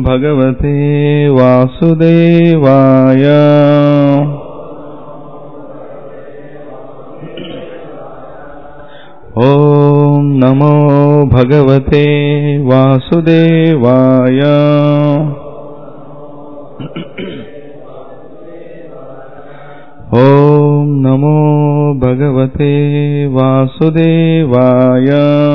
भगवते वासुदेवाय ॐ नमो भगवते वासुदेवाय ॐ नमो भगवते वासुदेवाय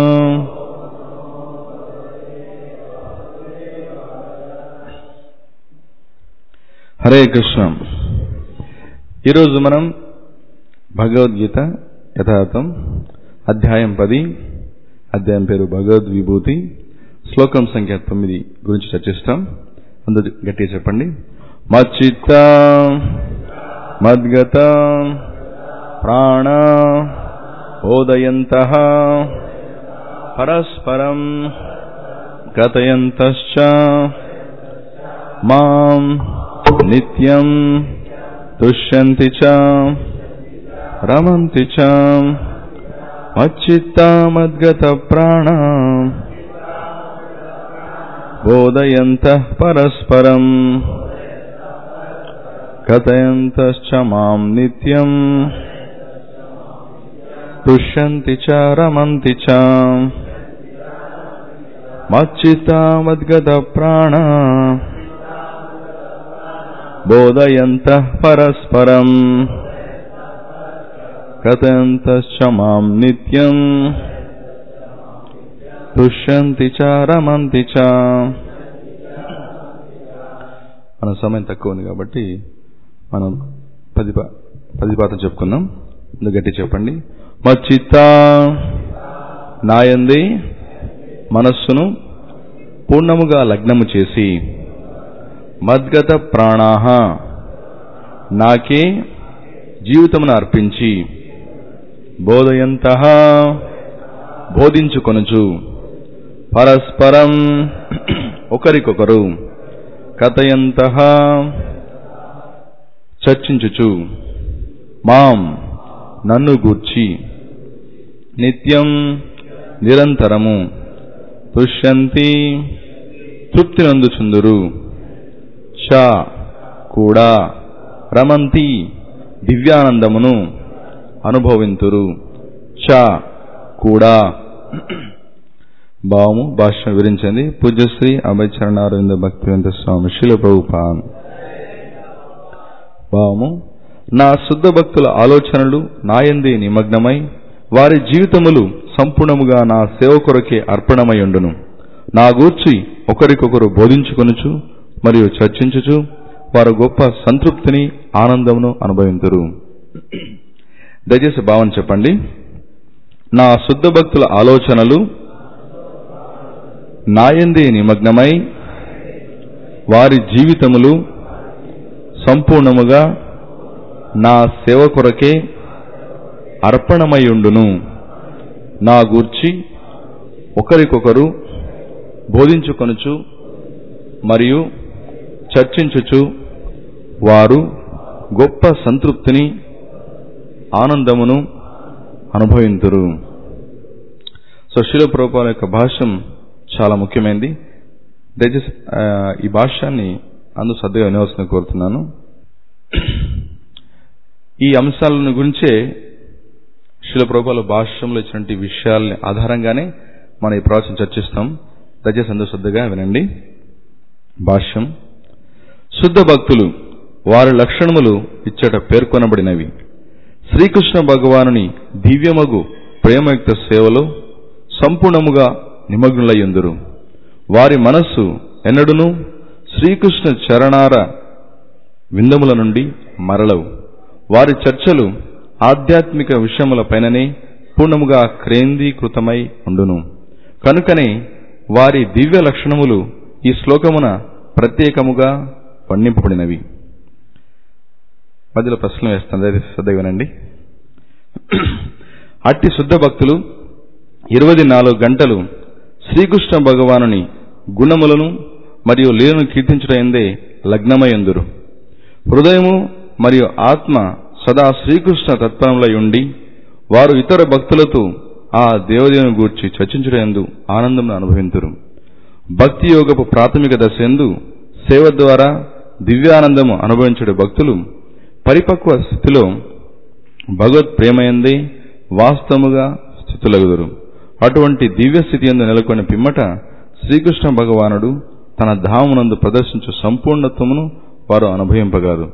హరే కృష్ణ ఈరోజు మనం భగవద్గీత యథార్థం అధ్యాయం పది అధ్యాయం పేరు భగవద్ విభూతి శ్లోకం సంఖ్య తొమ్మిది గురించి చర్చిస్తాం అందరూ గట్టిగా చెప్పండి మచ్చిత్త మద్గత ప్రాణ ఓదయంత పరస్పరం గతయంతశ్చ మాం నిత్యం తుష్యంతి చ రమంతి చ మచ్చిత్తామద్గత ప్రాణ బోధయంత పరస్పరం కథయంతశ్చ మాం నిత్యం తుష్యంతి చ రమంతి చ మచ్చిత్తామద్గత ప్రాణ బోధయంతః పరస్పరం కథయంతశ్చ మాం నిత్యం తుష్యంతి చ రమంతి చ మన సమయం తక్కువ ఉంది కాబట్టి మనం పది పది పాత్ర చెప్పుకుందాం ముందు గట్టి చెప్పండి మచ్చిత్త నాయంది మనస్సును పూర్ణముగా లగ్నము చేసి మద్గత ప్రాణాహ నాకే జీవితమును అర్పించి బోధయంత బోధించుకొనుచు పరస్పరం ఒకరికొకరు కథయంత చర్చించుచు మాం నన్ను గూర్చి నిత్యం నిరంతరము తుష్యంతి తృప్తి నందుచుందురు చ కూడా రమంతి దివ్యానందమును అనుభవింతురు చ కూడా భావము భాష వివరించింది పూజ్యశ్రీ అభయ చరణారవింద భక్తివంత స్వామి శిల ప్రభుపాన్ భావము నా శుద్ధ భక్తుల ఆలోచనలు నాయందే నిమగ్నమై వారి జీవితములు సంపూర్ణముగా నా సేవ కొరకే అర్పణమయుండును నా గూర్చి ఒకరికొకరు బోధించుకొనుచు మరియు చర్చించుచు వారు గొప్ప సంతృప్తిని ఆనందమును అనుభవింతురు దయచేసి భావన చెప్పండి నా శుద్ధ భక్తుల ఆలోచనలు నాయందే నిమగ్నమై వారి జీవితములు సంపూర్ణముగా నా సేవ కొరకే అర్పణమయుండును నా గూర్చి ఒకరికొకరు బోధించుకొనుచు మరియు చర్చించుచు వారు గొప్ప సంతృప్తిని ఆనందమును అనుభవింతురు సో శిల ప్రభుపాల యొక్క భాష్యం చాలా ముఖ్యమైనది దయచేసి ఈ భాష్యాన్ని అందరూ శ్రద్ధగా వినవలసిన కోరుతున్నాను ఈ అంశాలను గురించే శిల ప్రభుపాల భాష్యంలో ఇచ్చినటువంటి విషయాలని ఆధారంగానే మనం ఈ ప్రవచనం చర్చిస్తాం దయచేసి అందరూ శ్రద్ధగా వినండి భాష్యం శుద్ధ భక్తులు వారి లక్షణములు ఇచ్చట పేర్కొనబడినవి శ్రీకృష్ణ భగవానుని దివ్యమగు ప్రేమయుక్త సేవలో సంపూర్ణముగా నిమగ్నులయ్యుందురు వారి మనస్సు ఎన్నడును శ్రీకృష్ణ చరణార విందముల నుండి మరలవు వారి చర్చలు ఆధ్యాత్మిక విషయములపైననే పూర్ణముగా కేంద్రీకృతమై ఉండును కనుకనే వారి దివ్య లక్షణములు ఈ శ్లోకమున ప్రత్యేకముగా వర్ణింపబడినవి మధ్యలో ప్రశ్నలు వేస్తాను శ్రద్ధ వినండి అట్టి శుద్ధ భక్తులు ఇరవై నాలుగు గంటలు శ్రీకృష్ణ భగవానుని గుణములను మరియు లీలను కీర్తించడైందే లగ్నమయందురు హృదయము మరియు ఆత్మ సదా శ్రీకృష్ణ తత్పరములై ఉండి వారు ఇతర భక్తులతో ఆ దేవదేవుని గూర్చి చర్చించడందు ఆనందం అనుభవింతురు భక్తి యోగపు ప్రాథమిక దశయందు సేవ ద్వారా దివ్యానందము అనుభవించడు భక్తులు పరిపక్వ స్థితిలో భగవత్ ప్రేమయందే వాస్తవముగా స్థితులగుదురు అటువంటి దివ్య స్థితి ఎందు నెలకొని పిమ్మట శ్రీకృష్ణ భగవానుడు తన ధామునందు ప్రదర్శించు సంపూర్ణత్వమును వారు అనుభవింపగారు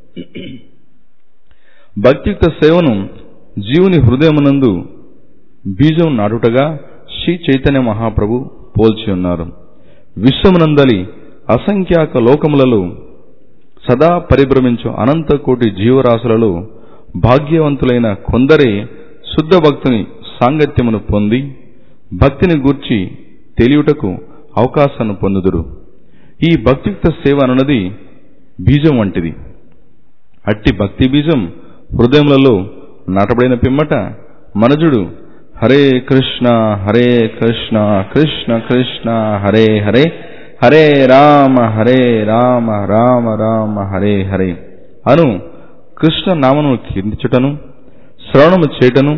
భక్తియుక్త సేవను జీవుని హృదయమునందు బీజం నాటుటగా శ్రీ చైతన్య మహాప్రభు పోల్చి ఉన్నారు విశ్వమునందలి అసంఖ్యాక లోకములలో సదా పరిభ్రమించు అనంత కోటి జీవరాశులలో భాగ్యవంతులైన కొందరే శుద్ధ భక్తుని సాంగత్యమును పొంది భక్తిని గూర్చి తెలియుటకు అవకాశాన్ని పొందుదురు ఈ భక్తియుక్త సేవ అనున్నది బీజం వంటిది అట్టి భక్తి బీజం హృదయములలో నాటబడిన పిమ్మట మనజుడు హరే కృష్ణ హరే కృష్ణ కృష్ణ కృష్ణ హరే హరే హరే రామ హరే రామ రామ రామ హరే హరే అను కృష్ణ నామను కీర్తించుటను శ్రవణము చేయటను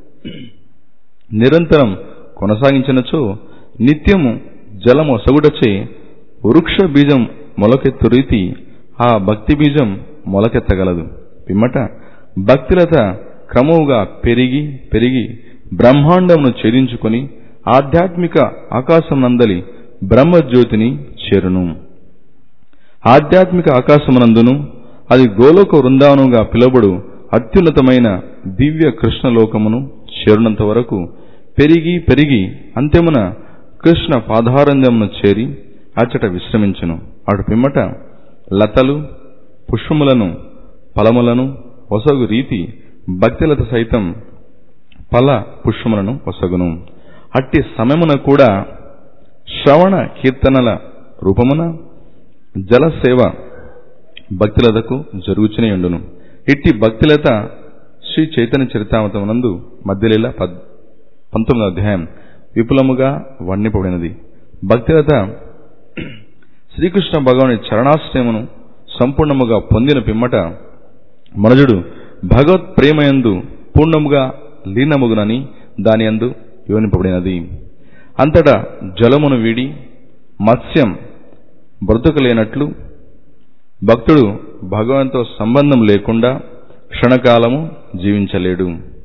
నిరంతరం కొనసాగించినచో నిత్యము జలము సగుడచే వృక్ష బీజం మొలకెత్తు రీతి ఆ భక్తి బీజం మొలకెత్తగలదు పిమ్మట భక్తిలత క్రమముగా పెరిగి పెరిగి బ్రహ్మాండమును ఛేదించుకొని ఆధ్యాత్మిక ఆకాశం నందలి బ్రహ్మజ్యోతిని చేరును ఆధ్యాత్మిక ఆకాశమునందును అది గోలోక వృందావనంగా పిలువబడు అత్యున్నతమైన దివ్య కృష్ణలోకమును చేరునంత వరకు పెరిగి పెరిగి అంత్యమున కృష్ణ పాదారంధ్యమును చేరి అచ్చట విశ్రమించును అటు పిమ్మట లతలు పుష్పములను ఫలములను ఒసగు రీతి భక్తిలత సైతం ఫల పుష్పములను ఒసగును అట్టి సమయమున కూడా శ్రవణ కీర్తనల రూపమున జలసేవ భక్తిలతకు జరుగుచునే ఉండును ఇట్టి భక్తిలత శ్రీ చైతన్య చరితామతమునందు మధ్యలీల పద్ పంతొమ్మిదో అధ్యాయం విపులముగా వర్ణిపబడినది భక్తిలత శ్రీకృష్ణ భగవాని చరణాశ్రయమును సంపూర్ణముగా పొందిన పిమ్మట మనుజుడు భగవత్ ప్రేమయందు పూర్ణముగా లీనముగునని దాని అందు వివరింపబడినది అంతటా జలమును వీడి మత్స్యం బ్రతుకలేనట్లు భక్తుడు భగవంతో సంబంధం లేకుండా క్షణకాలము జీవించలేడు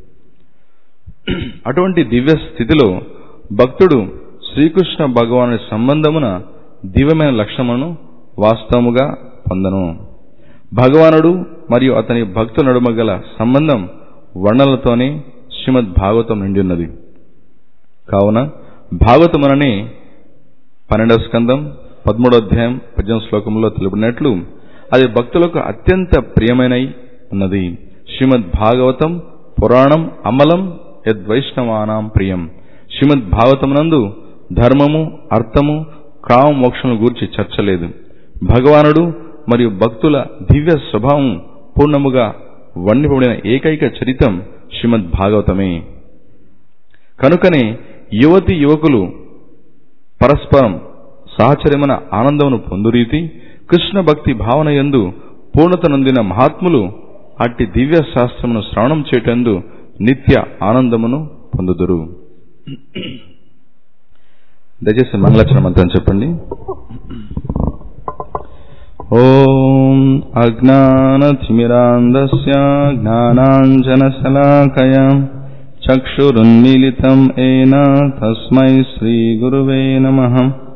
అటువంటి దివ్య స్థితిలో భక్తుడు శ్రీకృష్ణ భగవాను సంబంధమున దివ్యమైన లక్ష్యమును వాస్తవముగా పొందను భగవానుడు మరియు అతని భక్తుల నడుమ గల సంబంధం వర్ణలతోనే శ్రీమద్ భాగవతం నిండి ఉన్నది కావున భాగవతముననే పన్నెండవ స్కందం పదమూడో అధ్యాయం పద్దెనిమిది శ్లోకంలో తెలుపునట్లు అది భక్తులకు అత్యంత ప్రియమైనై ఉన్నది శ్రీమద్ భాగవతం పురాణం అమలం యద్వైష్ణవానాం ప్రియం శ్రీమద్ భాగవతమునందు ధర్మము అర్థము కామ మోక్షమును గూర్చి చర్చ లేదు భగవానుడు మరియు భక్తుల దివ్య స్వభావం పూర్ణముగా వర్ణిపబడిన ఏకైక చరితం శ్రీమద్ భాగవతమే కనుకనే యువతి యువకులు పరస్పరం సహచర్యమైన ఆనందమును పొందురీతి కృష్ణ భక్తి భావన యందు పూర్ణత నొందిన మహాత్ములు అట్టి దివ్య శాస్త్రమును శ్రవణం చేయటందు నిత్య ఆనందమును పొందుదురు దయచేసి మంగళచరణ మంత్రం చెప్పండి ఓం అజ్ఞానతిమిరాంధస్య జ్ఞానాంజనశలాకయ చక్షురున్మిలితం ఏన తస్మై శ్రీగురువే నమః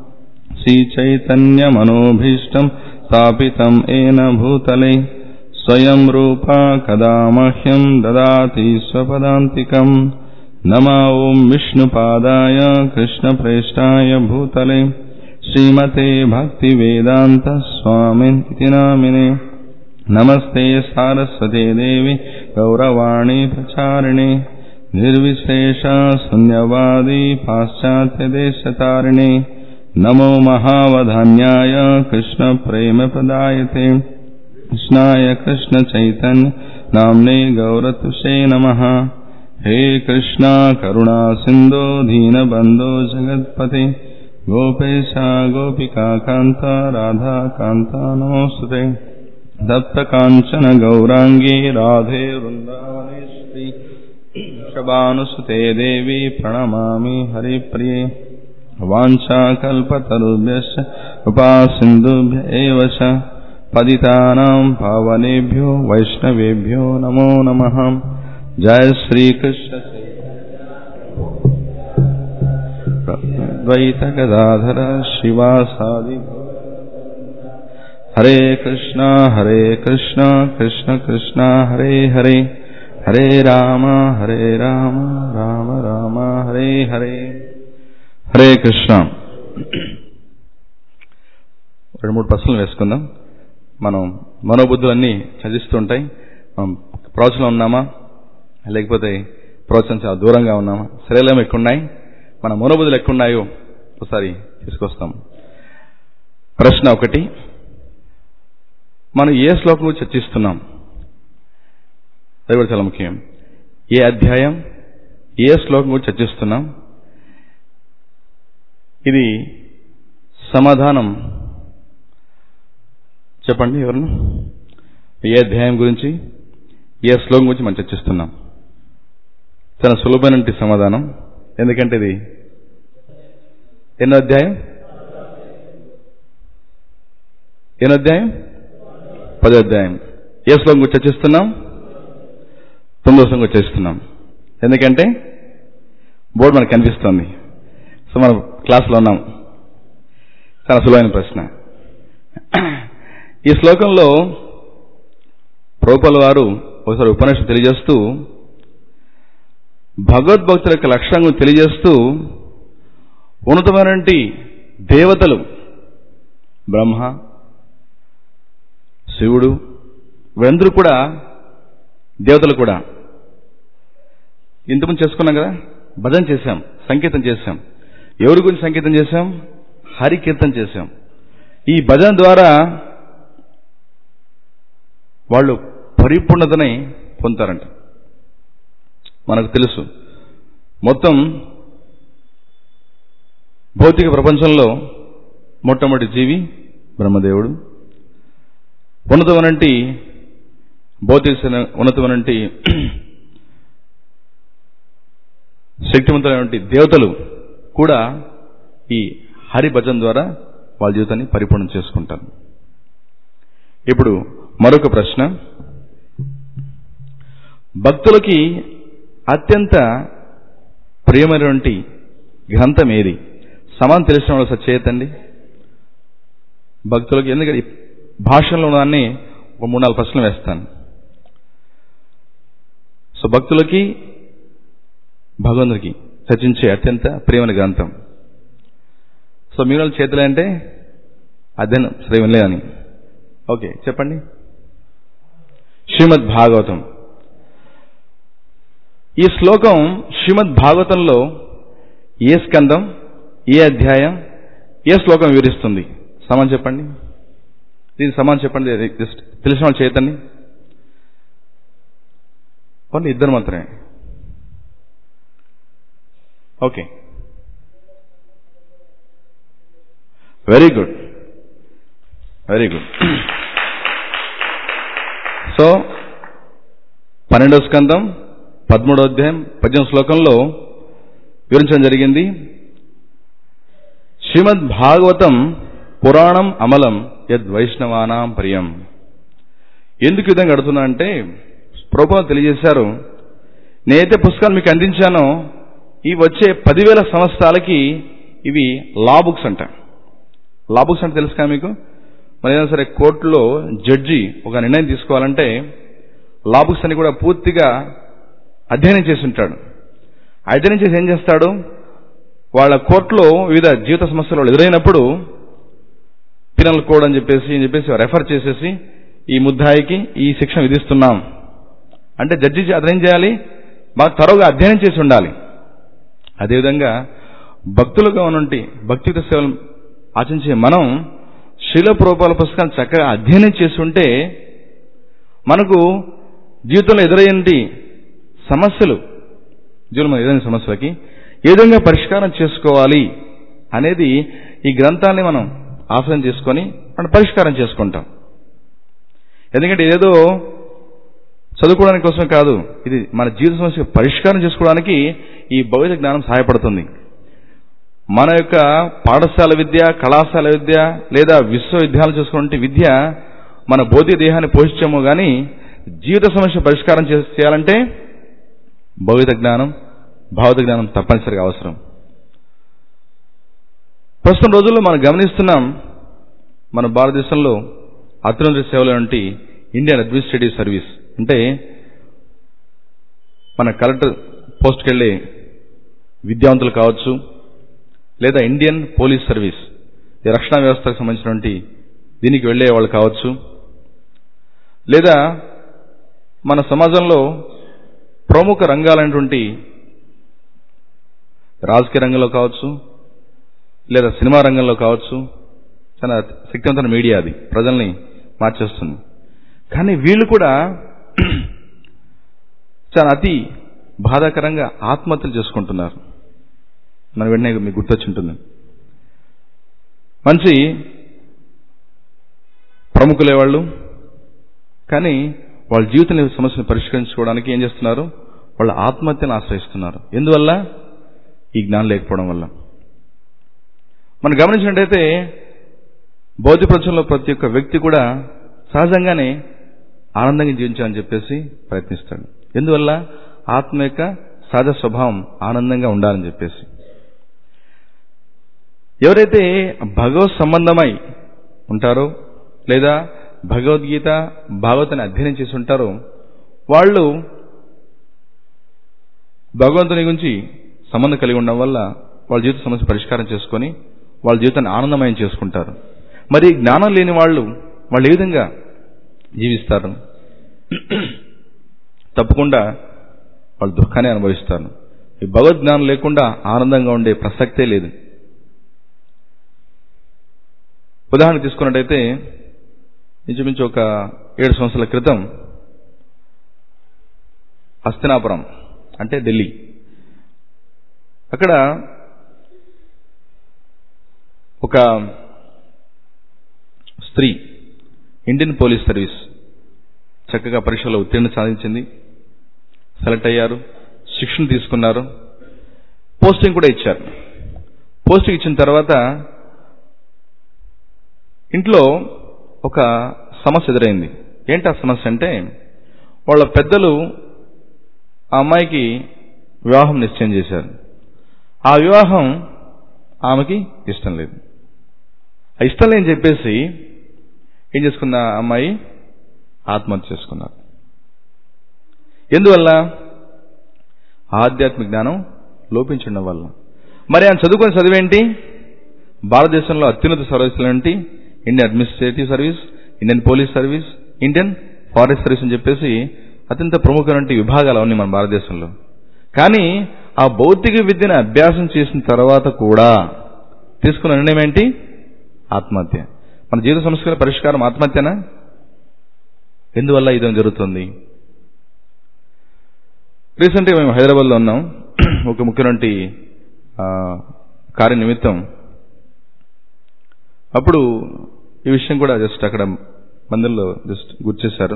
श्रीचैतन्यमनोभीष्टम् स्थापितम् येन भूतले स्वयं रूपा कदा मह्यम् ददाति स्वपदान्तिकम् नमा ॐ विष्णुपादाय कृष्णप्रेष्ठाय भूतले श्रीमते भक्तिवेदान्त स्वामिनिति नामिने नमस्ते सारस्वते देवि गौरवाणी प्रचारिणे निर्विशेषा शून्यवादी पाश्चात्यदेशतारिणे नमो महावधान्याय कृष्णप्रेमप्रदायते कृष्णाय कृष्णचैतन्य नाम्ने गौरतुषे नमः हे कृष्णा करुणा सिन्धो दीनबन्धो जगत्पते गोपेशा गोपिकान्ता राधाकान्ता नमोऽस्तुते दत्तकाञ्चन गौराङ्गी राधे वृन्दावनेश्वरी शबानुसुते देवी प्रणमामि हरिप्रिये వాంఛాకల్పతరుభ్యశ్చ కృపాసింధుభ్య ఏవ చ పతితానాం పావనేభ్యో వైష్ణవేభ్యో నమో నమః జయ శ్రీకృష్ణ ద్వైత గదాధర శివాసాది హరే కృష్ణ హరే కృష్ణ కృష్ణ కృష్ణ హరే హరే హరే రామ హరే రామ రామ రామ హరే హరే హరే కృష్ణ రెండు మూడు ప్రశ్నలు వేసుకుందాం మనం మనోబుద్ధులన్నీ చదిస్తుంటాయి మనం ప్రవచనం ఉన్నామా లేకపోతే ప్రవచనం చాలా దూరంగా ఉన్నామా శరీరం ఎక్కున్నాయి మన మనోబుద్ధులు ఎక్కున్నాయో ఒకసారి తీసుకొస్తాం ప్రశ్న ఒకటి మనం ఏ శ్లోకం గురించి చర్చిస్తున్నాం అది కూడా చాలా ముఖ్యం ఏ అధ్యాయం ఏ శ్లోకం గురించి చర్చిస్తున్నాం ఇది సమాధానం చెప్పండి ఎవరు ఏ అధ్యాయం గురించి ఏ శ్లోకం గురించి మనం చర్చిస్తున్నాం చాలా సులభమైన సమాధానం ఎందుకంటే ఇది ఎన్నో అధ్యాయం ఎన్నో అధ్యాయం పదో అధ్యాయం ఏ శ్లోకం గురించి చర్చిస్తున్నాం తొమ్మిదో శ్లోకం గురించి చర్చిస్తున్నాం ఎందుకంటే బోర్డు మనకు కనిపిస్తుంది సో మనం క్లాస్లో ఉన్నాం చాలా సులువైన ప్రశ్న ఈ శ్లోకంలో ప్రభుపాల వారు ఒకసారి ఉపనిషత్తు తెలియజేస్తూ భగవద్భక్తుల యొక్క లక్ష్యం గురించి తెలియజేస్తూ ఉన్నతమైనటువంటి దేవతలు బ్రహ్మ శివుడు వీరందరూ కూడా దేవతలు కూడా ఇంతకుముందు చేసుకున్నాం కదా భజన చేశాం సంకీర్తన చేశాం ఎవరి గురించి సంకీర్తన చేశాం హరి కీర్తన చేశాం ఈ భజన ద్వారా వాళ్ళు పరిపూర్ణతని పొందుతారంట మనకు తెలుసు మొత్తం భౌతిక ప్రపంచంలో మొట్టమొదటి జీవి బ్రహ్మదేవుడు ఉన్నతమనంటి భౌతిక ఉన్నతమనంటి శక్తివంతమైనటువంటి దేవతలు కూడా ఈ హరి భజన ద్వారా వాళ్ళ జీవితాన్ని పరిపూర్ణం చేసుకుంటారు ఇప్పుడు మరొక ప్రశ్న భక్తులకి అత్యంత ప్రియమైనటువంటి గ్రంథం ఏది సమానం తెలిసిన వాళ్ళు సచ్చేయతండి భక్తులకి ఎందుకంటే భాషలో దాన్ని ఒక మూడు నాలుగు ప్రశ్నలు వేస్తాను సో భక్తులకి భగవంతుడికి చర్చించే అత్యంత ప్రియమైన గ్రంథం సో మీ వాళ్ళు చేతులు అంటే అధ్యయనం సరే వినలేదని ఓకే చెప్పండి శ్రీమద్ భాగవతం ఈ శ్లోకం శ్రీమద్ భాగవతంలో ఏ స్కందం ఏ అధ్యాయం ఏ శ్లోకం వివరిస్తుంది సమాన్ చెప్పండి దీని సమాన్ చెప్పండి తెలిసిన వాళ్ళు చేయతండి ఓన్లీ ఇద్దరు మాత్రమే okay very good very good so పన్నెండవ స్కందం పదమూడో అధ్యాయం పద్దెనిమిది శ్లోకంలో వివరించడం జరిగింది శ్రీమద్ భాగవతం పురాణం అమలం యద్ వైష్ణవానాం ప్రియం ఎందుకు ఈ విధంగా అడుగుతున్నా అంటే ప్రభుత్వం తెలియజేశారు నేనైతే పుస్తకాలు మీకు అందించానో ఈ వచ్చే పదివేల సంవత్సరాలకి ఇవి లా బుక్స్ అంట లా బుక్స్ అంటే తెలుసు కదా మీకు మరి ఏదైనా సరే కోర్టులో జడ్జి ఒక నిర్ణయం తీసుకోవాలంటే లా బుక్స్ అని కూడా పూర్తిగా అధ్యయనం చేసి ఉంటాడు అధ్యయనం చేసి ఏం చేస్తాడు వాళ్ళ కోర్టులో వివిధ జీవిత సమస్యలు వాళ్ళు ఎదురైనప్పుడు పినల్ కోడ్ అని చెప్పేసి అని చెప్పేసి రెఫర్ చేసేసి ఈ ముద్దాయికి ఈ శిక్ష విధిస్తున్నాం అంటే జడ్జి అదేం చేయాలి బాగా త్వరగా అధ్యయనం చేసి ఉండాలి అదేవిధంగా భక్తులుగా ఉన్నటువంటి భక్తియుత సేవలు ఆచరించే మనం శీల ప్రోపాల పుస్తకాలు చక్కగా అధ్యయనం చేసి ఉంటే మనకు జీవితంలో ఎదురయ్యేంటి సమస్యలు జీవితంలో ఎదురైన సమస్యలకి ఏ విధంగా పరిష్కారం చేసుకోవాలి అనేది ఈ గ్రంథాన్ని మనం ఆశ్రయం చేసుకొని మనం పరిష్కారం చేసుకుంటాం ఎందుకంటే ఏదో చదువుకోవడానికి కోసం కాదు ఇది మన జీవిత సమస్య పరిష్కారం చేసుకోవడానికి ఈ భౌతిక జ్ఞానం సహాయపడుతుంది మన యొక్క పాఠశాల విద్య కళాశాల విద్య లేదా విశ్వవిద్యాలయం చూసుకుంటే విద్య మన భౌతిక దేహాన్ని పోషించాము కానీ జీవిత సమస్య పరిష్కారం చే- చేయాలంటే భౌతిక జ్ఞానం భావిక జ్ఞానం తప్పనిసరిగా అవసరం ప్రస్తుతం రోజుల్లో మనం గమనిస్తున్నాం మన భారతదేశంలో అత్యున్నత సేవలు వంటి ఇండియన్ అడ్మినిస్ట్రేటివ్ సర్వీస్ అంటే మన కలెక్టర్ పోస్ట్కి వెళ్ళే విద్యావంతులు కావచ్చు లేదా ఇండియన్ పోలీస్ సర్వీస్ ఈ రక్షణ వ్యవస్థకు సంబంధించినటువంటి దీనికి వెళ్ళే వాళ్ళు కావచ్చు లేదా మన సమాజంలో ప్రముఖ రంగాలైనటువంటి రాజకీయ రంగంలో కావచ్చు లేదా సినిమా రంగంలో కావచ్చు చాలా శక్తివంతమైన మీడియా అది ప్రజల్ని మార్చేస్తుంది కానీ వీళ్ళు కూడా చాలా అతి బాధాకరంగా ఆత్మహత్యలు చేసుకుంటున్నారు మన వెంటనే మీకు గుర్తొచ్చి ఉంటుంది మంచి ప్రముఖులే వాళ్ళు కానీ వాళ్ళ జీవిత సమస్యను పరిష్కరించుకోవడానికి ఏం చేస్తున్నారు వాళ్ళ ఆత్మహత్యను ఆశ్రయిస్తున్నారు ఎందువల్ల ఈ జ్ఞానం లేకపోవడం వల్ల మనం గమనించినట్టయితే భౌతిక ప్రపంచంలో ప్రతి ఒక్క వ్యక్తి కూడా సహజంగానే ఆనందంగా జీవించాలని చెప్పేసి ప్రయత్నిస్తాడు ఎందువల్ల ఆత్మ యొక్క సహజ స్వభావం ఆనందంగా ఉండాలని చెప్పేసి ఎవరైతే భగవత్ సంబంధమై ఉంటారో లేదా భగవద్గీత భాగవతాన్ని అధ్యయనం చేసి ఉంటారో వాళ్ళు భగవంతుని గురించి సంబంధం కలిగి ఉండడం వల్ల వాళ్ళ జీవిత సమస్య పరిష్కారం చేసుకొని వాళ్ళ జీవితాన్ని ఆనందమయం చేసుకుంటారు మరి జ్ఞానం లేని వాళ్ళు వాళ్ళు ఏ విధంగా జీవిస్తారు తప్పకుండా వాళ్ళు దుఃఖాన్ని అనుభవిస్తారు ఈ భగవద్ జ్ఞానం లేకుండా ఆనందంగా ఉండే ప్రసక్తే లేదు ఉదాహరణ తీసుకున్నట్టయితే ఇంచుమించు ఒక ఏడు సంవత్సరాల క్రితం హస్తినాపురం అంటే ఢిల్లీ అక్కడ ఒక స్త్రీ ఇండియన్ పోలీస్ సర్వీస్ చక్కగా పరీక్షలో ఉత్తీర్ణ సాధించింది సెలెక్ట్ అయ్యారు శిక్షణ తీసుకున్నారు పోస్టింగ్ కూడా ఇచ్చారు పోస్టింగ్ ఇచ్చిన తర్వాత ఇంట్లో ఒక సమస్య ఎదురైంది ఏంటి ఆ సమస్య అంటే వాళ్ళ పెద్దలు ఆ అమ్మాయికి వివాహం నిశ్చయం చేశారు ఆ వివాహం ఆమెకి ఇష్టం లేదు ఆ ఇష్టం లేని చెప్పేసి ఏం చేసుకున్న ఆ అమ్మాయి ఆత్మహత్య చేసుకున్నారు ఎందువల్ల ఆధ్యాత్మిక జ్ఞానం లోపించడం వల్ల మరి ఆయన చదువుకునే చదివేంటి భారతదేశంలో అత్యున్నత సర్వీసులు ఏంటి Indian administrative service Indian police service Indian forest service అని చెప్పేసి అత్యంత ప్రముఖమైన విభాగాలు అవన్నీ మన భారతదేశంలో కానీ ఆ భౌతిక విద్యను అభ్యాసం చేసిన తర్వాత కూడా తీసుకున్న నిర్ణయం ఏంటి ఆత్మహత్య మన జీవిత సమస్యల పరిష్కారం ఆత్మహత్యనా ఎందువల్ల ఇదేం జరుగుతుంది రీసెంట్గా మేము హైదరాబాద్లో ఉన్నాం ఒక ముఖ్యమంత్రి కార్య నిమిత్తం అప్పుడు ఈ విషయం కూడా జస్ట్ అక్కడ మందిరంలో జస్ట్ గుర్తు చేశారు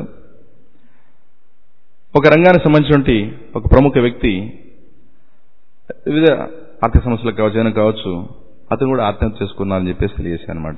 ఒక రంగానికి సంబంధించినటువంటి ఒక ప్రముఖ వ్యక్తి వివిధ ఆర్థిక సమస్యలకు కావచ్చు ఏదైనా కావచ్చు అతను కూడా ఆత్మహత్య చేసుకున్నారని చెప్పేసి తెలియజేశాను అనమాట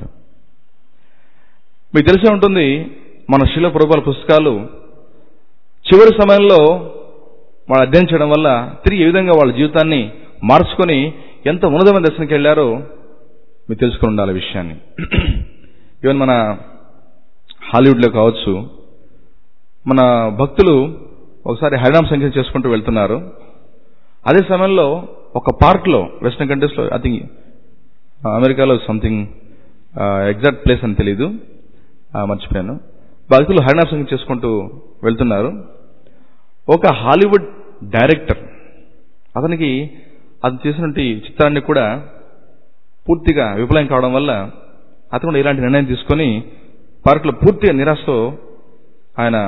మీకు తెలిసే ఉంటుంది మన శిల ప్రభుల పుస్తకాలు చివరి సమయంలో వాళ్ళు అధ్యయనం చేయడం వల్ల తిరిగి ఏ విధంగా వాళ్ళ జీవితాన్ని మార్చుకొని ఎంత ఉన్నతమైన దర్శనకి వెళ్ళారో మీరు తెలుసుకుని ఉండాలి ఈ విషయాన్ని ఈవెన్ మన హాలీవుడ్లో కావచ్చు మన భక్తులు ఒకసారి హరినామ సంఖ్య చేసుకుంటూ వెళ్తున్నారు అదే సమయంలో ఒక పార్క్లో వెస్టర్న్ కంట్రీస్లో ఐ థింక్ అమెరికాలో సంథింగ్ ఎగ్జాక్ట్ ప్లేస్ అని తెలీదు మర్చిపోయాను భక్తులు హరినామ సంఖ్య చేసుకుంటూ వెళ్తున్నారు ఒక హాలీవుడ్ డైరెక్టర్ అతనికి అతను చేసినటువంటి చిత్రాన్ని కూడా పూర్తిగా విఫలం కావడం వల్ల అతను కూడా ఇలాంటి నిర్ణయం తీసుకొని పార్కులో పూర్తిగా నిరాశతో ఆయన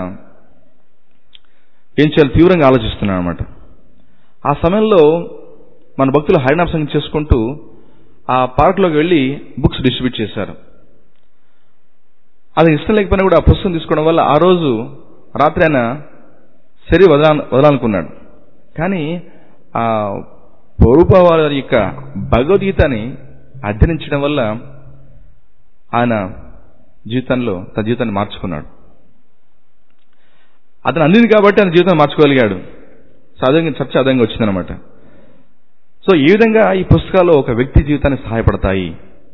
ఏం చేయాలి తీవ్రంగా ఆలోచిస్తున్నాడు అనమాట ఆ సమయంలో మన భక్తులు హరినామ సంగతి చేసుకుంటూ ఆ పార్క్లోకి వెళ్ళి బుక్స్ డిస్ట్రిబ్యూట్ చేశారు అది ఇష్టం లేకపోయినా కూడా ఆ పుస్తకం తీసుకోవడం వల్ల ఆ రోజు రాత్రి ఆయన సరి వదలా వదలాలనుకున్నాడు కానీ ఆ ప్రభుపాద వారి యొక్క భగవద్గీతని అధ్యయనించడం వల్ల ఆయన జీవితంలో తన జీవితాన్ని మార్చుకున్నాడు అతను అందింది కాబట్టి ఆయన జీవితాన్ని మార్చుకోగలిగాడు సాధారణంగా చర్చ అదంగా వచ్చిందనమాట సో ఈ విధంగా ఈ పుస్తకాలు ఒక వ్యక్తి జీవితానికి సహాయపడతాయి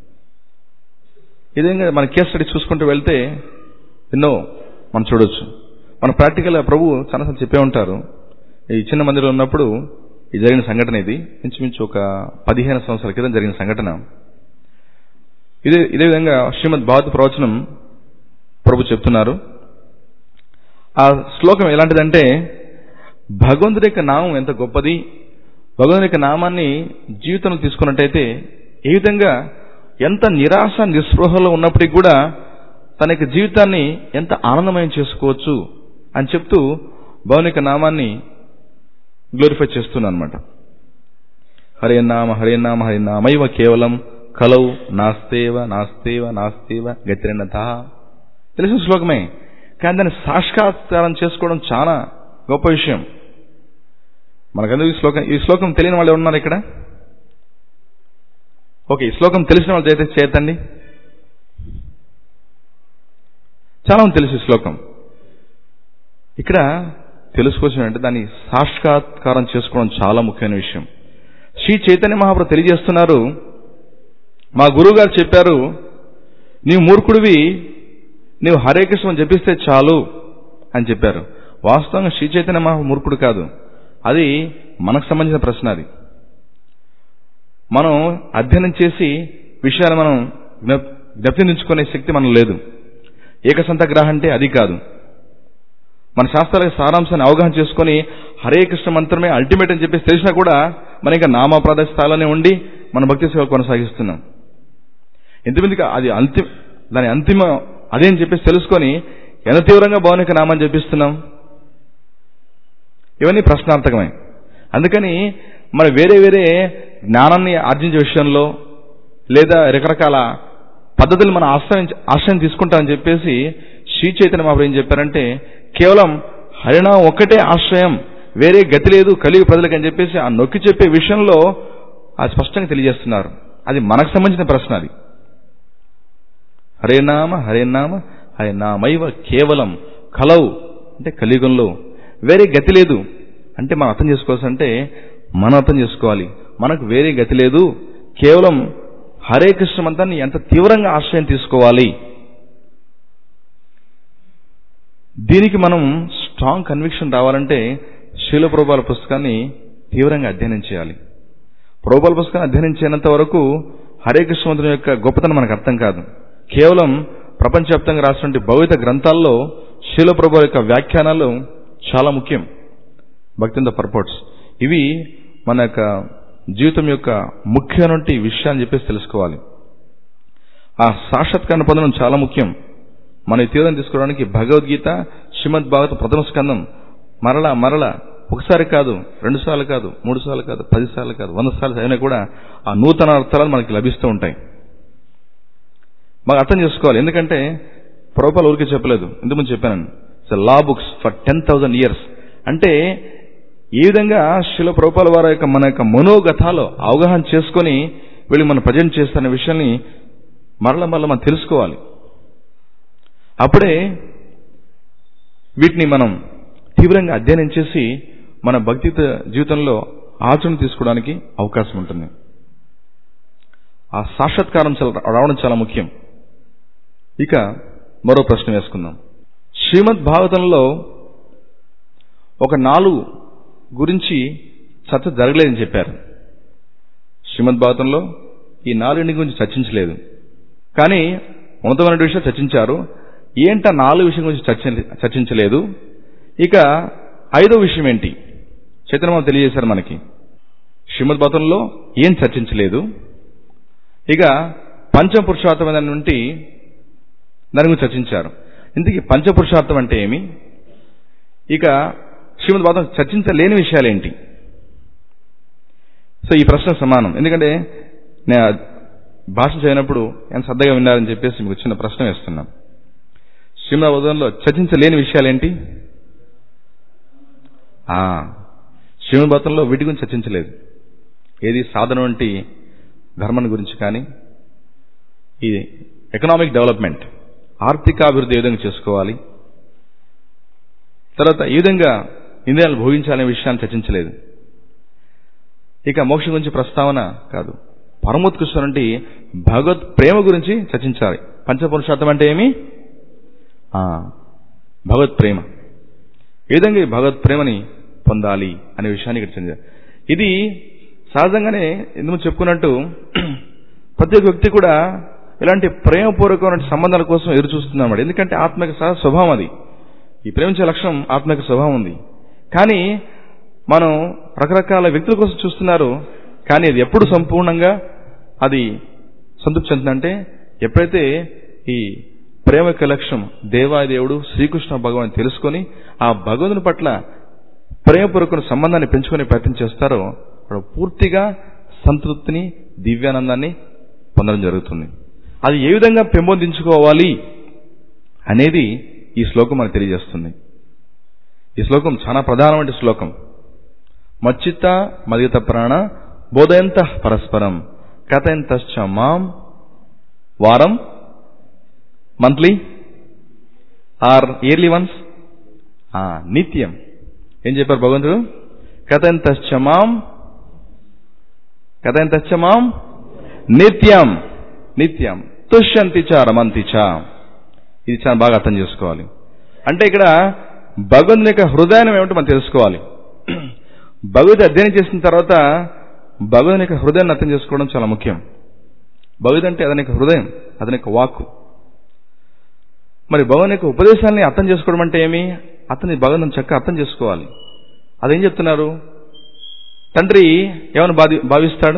ఈ విధంగా మన కేస్ స్టడీ చూసుకుంటూ వెళ్తే ఎన్నో మనం చూడొచ్చు మన ప్రాక్టికల్ ప్రభు చాలాసార్లు చెప్పే ఉంటారు ఈ చిన్న మందిలో ఉన్నప్పుడు ఈ జరిగిన సంఘటన ఇది ఇంచుమించు ఒక పదిహేను సంవత్సరాల క్రితం జరిగిన సంఘటన ఇదే ఇదే విధంగా శ్రీమద్ భారత ప్రవచనం ప్రభు చెప్తున్నారు ఆ శ్లోకం ఎలాంటిదంటే భగవంతుడి యొక్క నామం ఎంత గొప్పది భగవంతుడి యొక్క నామాన్ని జీవితంలో తీసుకున్నట్టయితే ఏ విధంగా ఎంత నిరాశ నిస్పృహలో ఉన్నప్పటికీ కూడా తన యొక్క జీవితాన్ని ఎంత ఆనందమయం చేసుకోవచ్చు అని చెప్తూ భగవాన్ యొక్క నామాన్ని గ్లోరిఫై చేస్తున్నాను అనమాట హరే నామ హరే నామ హరే నామైవ కేవలం కలౌ నాస్తేవ నాస్తేవ నాస్తేవ గతిరన్నత తెలిసిన శ్లోకమే కానీ దాన్ని సాక్షాత్కారం చేసుకోవడం చాలా గొప్ప విషయం మనకందరూ ఈ శ్లోకం ఈ శ్లోకం తెలియని వాళ్ళు ఉన్నారు ఇక్కడ ఓకే ఈ శ్లోకం తెలిసిన వాళ్ళు చేత చేతండి చాలా మంది తెలుసు ఈ శ్లోకం ఇక్కడ తెలుసుకోవాల్సిన దాన్ని సాక్షాత్కారం చేసుకోవడం చాలా ముఖ్యమైన విషయం శ్రీ చైతన్య మహాప్రభు తెలియజేస్తున్నారు మా గురువు గారు చెప్పారు నీవు మూర్ఖుడివి నీవు హరే కృష్ణ అని జపిస్తే చాలు అని చెప్పారు వాస్తవంగా శ్రీ చైతన్య మహా మూర్ఖుడు కాదు అది మనకు సంబంధించిన ప్రశ్న అది మనం అధ్యయనం చేసి విషయాలు మనం జ్ఞప్తించుకునే శక్తి మనం లేదు ఏకసంతగ్రహ అంటే అది కాదు మన శాస్త్రాల సారాంశాన్ని అవగాహన చేసుకొని హరే కృష్ణ మంత్రమే అల్టిమేట్ అని చెప్పేసి తెలిసినా కూడా మన ఇంకా నామప్రాధ స్థాయిలోనే ఉండి మన భక్తి సేవ కొనసాగిస్తున్నాం ఎంతమందికి అది అంతిమ దాని అంతిమ అదే అని చెప్పేసి తెలుసుకొని ఎంత తీవ్రంగా భవనిక నామని జపిస్తున్నాం ఇవన్నీ ప్రశ్నార్థకమే అందుకని మరి వేరే వేరే జ్ఞానాన్ని ఆర్జించే విషయంలో లేదా రకరకాల పద్ధతులు మనం ఆశ్రయం ఆశ్రయం తీసుకుంటామని చెప్పేసి శ్రీ చైతన్య మహాప్రభు ఏం చెప్పారంటే కేవలం హరినామం ఒక్కటే ఆశ్రయం వేరే గతి లేదు కలిగి ప్రజలకు అని చెప్పేసి ఆ నొక్కి చెప్పే విషయంలో అది స్పష్టంగా తెలియజేస్తున్నారు అది మనకు సంబంధించిన ప్రశ్న అది హరేనామ హరేనామ హరేనామైవ కేవలం కలవు అంటే కలియుగంలో వేరే గతి లేదు అంటే మనం అర్థం చేసుకోవాల్సి అంటే మనం అర్థం చేసుకోవాలి మనకు వేరే గతి లేదు కేవలం హరే కృష్ణ మంత్రాన్ని ఎంత తీవ్రంగా ఆశ్రయం తీసుకోవాలి దీనికి మనం స్ట్రాంగ్ కన్విక్షన్ రావాలంటే శీల ప్రోబాల పుస్తకాన్ని తీవ్రంగా అధ్యయనం చేయాలి ప్రోబాల పుస్తకాన్ని అధ్యయనం చేయనంత వరకు హరే కృష్ణ మంత్రం యొక్క గొప్పతనం మనకు అర్థం కాదు కేవలం ప్రపంచవ్యాప్తంగా రాసినటువంటి భౌతిక గ్రంథాల్లో శీల ప్రభు యొక్క వ్యాఖ్యానాలు చాలా ముఖ్యం భక్తింద పర్పోర్ట్స్ ఇవి మన యొక్క జీవితం యొక్క ముఖ్యమైన విషయాన్ని చెప్పేసి తెలుసుకోవాలి ఆ సాక్షాత్కారం పొందడం చాలా ముఖ్యం మన తీవ్రం తీసుకోవడానికి భగవద్గీత శ్రీమద్ భాగవత ప్రథమ స్కందం మరలా మరలా ఒకసారి కాదు రెండు సార్లు కాదు మూడు సార్లు కాదు పది సార్లు కాదు వంద సార్లు అయినా కూడా ఆ నూతన అర్థాలు మనకి లభిస్తూ ఉంటాయి మాకు అర్థం చేసుకోవాలి ఎందుకంటే ప్రభుపాలు ఊరికే చెప్పలేదు ఇంతకుముందు చెప్పాను so law books for ten thousand years అంటే ఏ విధంగా శిల ప్రభుపాల వారి యొక్క మన యొక్క మనోగతాలో అవగాహన చేసుకొని వీళ్ళు మనం ప్రజెంట్ చేస్తున్న విషయాన్ని మరల మరల మనం తెలుసుకోవాలి అప్పుడే వీటిని మనం తీవ్రంగా అధ్యయనం చేసి మన భక్తి జీవితంలో ఆచరణ తీసుకోవడానికి అవకాశం ఉంటుంది ఆ సాక్షాత్కారం రావడం చాలా ముఖ్యం ఇక మరో ప్రశ్న వేసుకుందాం శ్రీమద్ భాగవతంలో ఒక నాలుగు గురించి చర్చ జరగలేదని చెప్పారు శ్రీమద్ భాగవతంలో ఈ నాలుగింటి గురించి చర్చించలేదు కానీ ఉన్నతమైన విషయాలు చర్చించారు ఏంట నాలుగు విషయం గురించి చర్చించలేదు ఇక ఐదో విషయం ఏంటి చైతన్యమామ తెలియజేశారు మనకి శ్రీమద్ భాగవతంలో ఏం చర్చించలేదు ఇక పంచపురుషార్థమైన నుండి దాని గురించి చర్చించారు ఇందుకు పంచపురుషార్థం అంటే ఏమి ఇక శ్రీమద్ భాగవతం చర్చించలేని విషయాలేంటి సో ఈ ప్రశ్న సమానం ఎందుకంటే నేను భాష చేయనప్పుడు ఎంత శ్రద్ధగా విన్నారని చెప్పేసి మీకు చిన్న ప్రశ్న వేస్తున్నాను శ్రీమద్ భాగవతంలో చర్చించలేని విషయాలేంటి శ్రీమద్ భాగవతంలో వీటి గురించి చర్చించలేదు ఏది సాధన వంటి ధర్మం గురించి కానీ ఈ ఎకనామిక్ డెవలప్మెంట్ ఆర్థిక అభివృద్ధి ఏ విధంగా చేసుకోవాలి తర్వాత ఏ విధంగా ఇంద్రియాలు భోగించాలనే విషయాన్ని చర్చించలేదు ఇక మోక్షం గురించి ప్రస్తావన కాదు పరమోత్కృష్ణ భగవత్ ప్రేమ గురించి చర్చించాలి పంచపురుషార్థం అంటే ఏమి ఆ, భగవత్ ప్రేమ ఏ విధంగా ఈ భగవత్ ప్రేమని పొందాలి అనే విషయాన్ని ఇక్కడ చర్చించారు ఇది సహజంగానే ఎందుకు చెప్పుకున్నట్టు ప్రతి ఒక్క వ్యక్తి కూడా ఇలాంటి ప్రేమపూర్వకమైన సంబంధాల కోసం ఎదురు చూస్తున్నాడు ఎందుకంటే ఆత్మక సహజ స్వభావం అది ఈ ప్రేమించే లక్షణం ఆత్మక స్వభావం ఉంది కానీ మనం రకరకాల వ్యక్తుల కోసం చూస్తున్నారు కానీ అది ఎప్పుడు సంపూర్ణంగా అది సంతృప్తి చెందుతుందంటే ఎప్పుడైతే ఈ ప్రేమ యొక్క లక్ష్యం దేవాదేవుడు శ్రీకృష్ణ భగవాన్ తెలుసుకొని ఆ భగవంతుని పట్ల ప్రేమపూర్వక సంబంధాన్ని పెంచుకునే ప్రయత్నం చేస్తారో వాడు పూర్తిగా సంతృప్తిని దివ్యానందాన్ని పొందడం జరుగుతుంది అది ఏ విధంగా పెంపొందించుకోవాలి అనేది ఈ శ్లోకం మనకు తెలియజేస్తుంది ఈ శ్లోకం చాలా ప్రధానమైన శ్లోకం మచ్చిత మదిత ప్రాణ బోధయంత పరస్పరం కథయంతశ్చ మాం వారం మంత్లీ ఆర్ ఇయర్లీ వన్స్ నిత్యం ఏం చెప్పారు భగవంతుడు కథయంతశ్చ మాం కథయంతశ్చ మాం నిత్యం నిత్యం తుష్యంతి చ రమంతి చ ఇది చాలా బాగా అర్థం చేసుకోవాలి అంటే ఇక్కడ భగవంతుని యొక్క హృదయం ఏమిటో మనం తెలుసుకోవాలి భగవద్ అధ్యయనం చేసిన తర్వాత భగవంతుని యొక్క హృదయాన్ని అర్థం చేసుకోవడం చాలా ముఖ్యం భగవద్ అంటే అతని యొక్క హృదయం అతని యొక్క వాక్కు మరి భగవాన్ యొక్క ఉపదేశాన్ని అర్థం చేసుకోవడం అంటే ఏమి అతని భగవంతుని చక్కగా అర్థం చేసుకోవాలి అదేం చెప్తున్నారు తండ్రి ఏమని బాధి భావిస్తాడు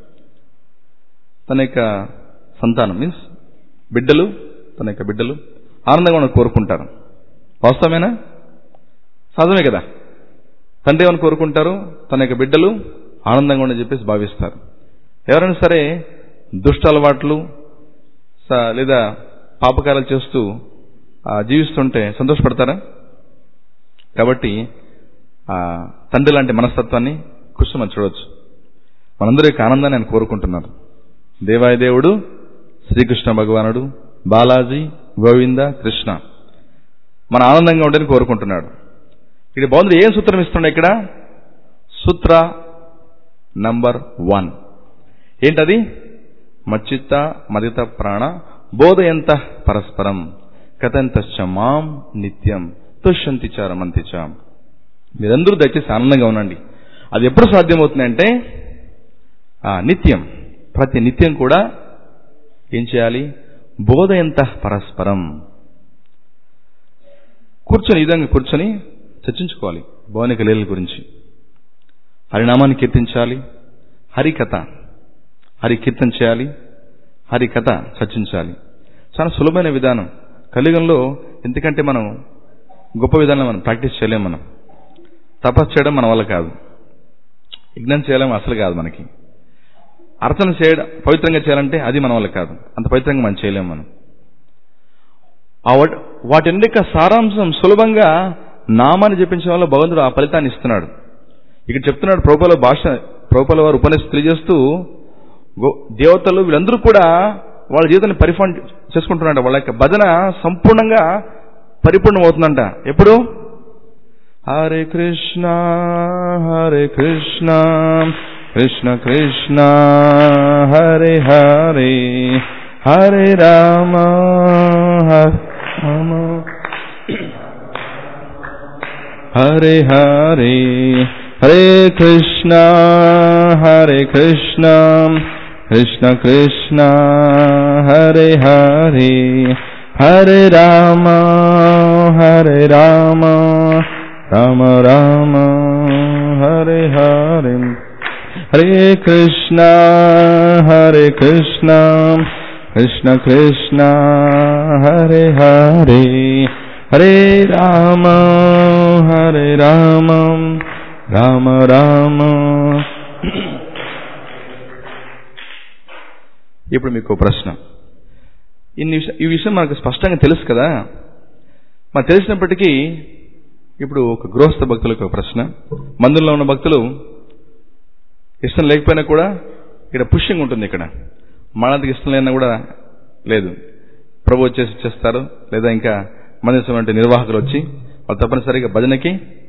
తన యొక్క సంతానం మీన్స్ బిడ్డలు తన యొక్క బిడ్డలు ఆనందంగా ఉండడం కోరుకుంటారు వాస్తవమేనా సహజమే కదా తండ్రి ఏమని కోరుకుంటారు తన యొక్క బిడ్డలు ఆనందంగా ఉండని చెప్పేసి భావిస్తారు ఎవరైనా సరే దుష్ట అలవాట్లు స- లేదా పాపకారాలు చేస్తూ ఆ, జీవిస్తుంటే సంతోషపడతారా కాబట్టి ఆ తండ్రి లాంటి మనస్తత్వాన్ని కృష్ణ మనం చూడవచ్చు మనందరి యొక్క ఆనందాన్ని ఆయన కోరుకుంటున్నారు దేవాయ దేవుడు శ్రీకృష్ణ భగవానుడు బాలాజీ గోవింద కృష్ణ మన ఆనందంగా ఉండని కోరుకుంటున్నాడు ఇక్కడ బాగుంది ఏం సూత్రం ఇస్తుండే ఇక్కడ సూత్ర నంబర్ వన్ ఏంటది మచ్చిత్త మదిత ప్రాణ బోధయంత పరస్పరం కథంతశ్చ మాం నిత్యం తుష్యంతి చ రమంతి చ మీరందరూ దయచేసి ఆనందంగా ఉండండి అది ఎప్పుడు సాధ్యమవుతుందంటే ఆ, నిత్యం ప్రతి నిత్యం కూడా ఏం చేయాలి బోధయంత పరస్పరం కూర్చొని ఈ విధంగా కూర్చొని చర్చించుకోవాలి భౌనిక లీలల గురించి హరినామాన్ని కీర్తించాలి హరికథ హరి కీర్తన చేయాలి హరి కథ చర్చించాలి చాలా సులభమైన విధానం కలియుగంలో ఎందుకంటే మనం గొప్ప విధానం మనం ప్రాక్టీస్ చేయలేం మనం తపస్సు చేయడం మన వల్ల కాదు యజ్ఞం చేయడం అసలు కాదు మనకి అర్చన చేయడం పవిత్రంగా చేయాలంటే అది మన వల్ల కాదు అంత పవిత్రంగా మనం చేయలేం మనం ఆ వాటి వాటి యొక్క సారాంశం సులభంగా నామాన్ని జపించడం వల్ల భగవంతుడు ఆ ఫలితాన్ని ఇస్తున్నాడు ఇక్కడ చెప్తున్నాడు ప్రభుపాల భాష ప్రభుపాల వారు ఉపన్యాసం తెలియజేస్తూ గో- దేవతలు వీళ్ళందరూ కూడా వాళ్ళ జీవితాన్ని పరిఫాన్ చేసుకుంటున్నాడు వాళ్ళ యొక్క భజన సంపూర్ణంగా పరిపూర్ణం అవుతుందంట ఎప్పుడు హరే కృష్ణ హరే కృష్ణ కృష్ణ కృష్ణ హరే హరే హరే రామ హరే రామ హరే హరే హరే కృష్ణ హరే కృష్ణ కృష్ణ కృష్ణ హరే హరే హరే రామ హరే రామ రామ రామ హరే హరే హరే కృష్ణ హరే కృష్ణ కృష్ణ కృష్ణ హరే హరే హరే రామ హరే రామ రామ రామ ఇప్పుడు మీకు ఒక ప్రశ్న ఇన్ని విష- ఈ విషయం మనకు స్పష్టంగా తెలుసు కదా మనకు తెలిసినప్పటికీ ఇప్పుడు ఒక గృహస్థ భక్తులకు ఒక ప్రశ్న మందుల్లో ఉన్న భక్తులు ఇష్టం లేకపోయినా కూడా ఇక్కడ పుష్యింగ్ ఉంటుంది ఇక్కడ మనకి ఇష్టం లేనా కూడా లేదు ప్రభు వచ్చేసి ఇచ్చేస్తారు లేదా ఇంకా మందించినటువంటి నిర్వాహకులు వచ్చి వాళ్ళు తప్పనిసరిగా భజనకి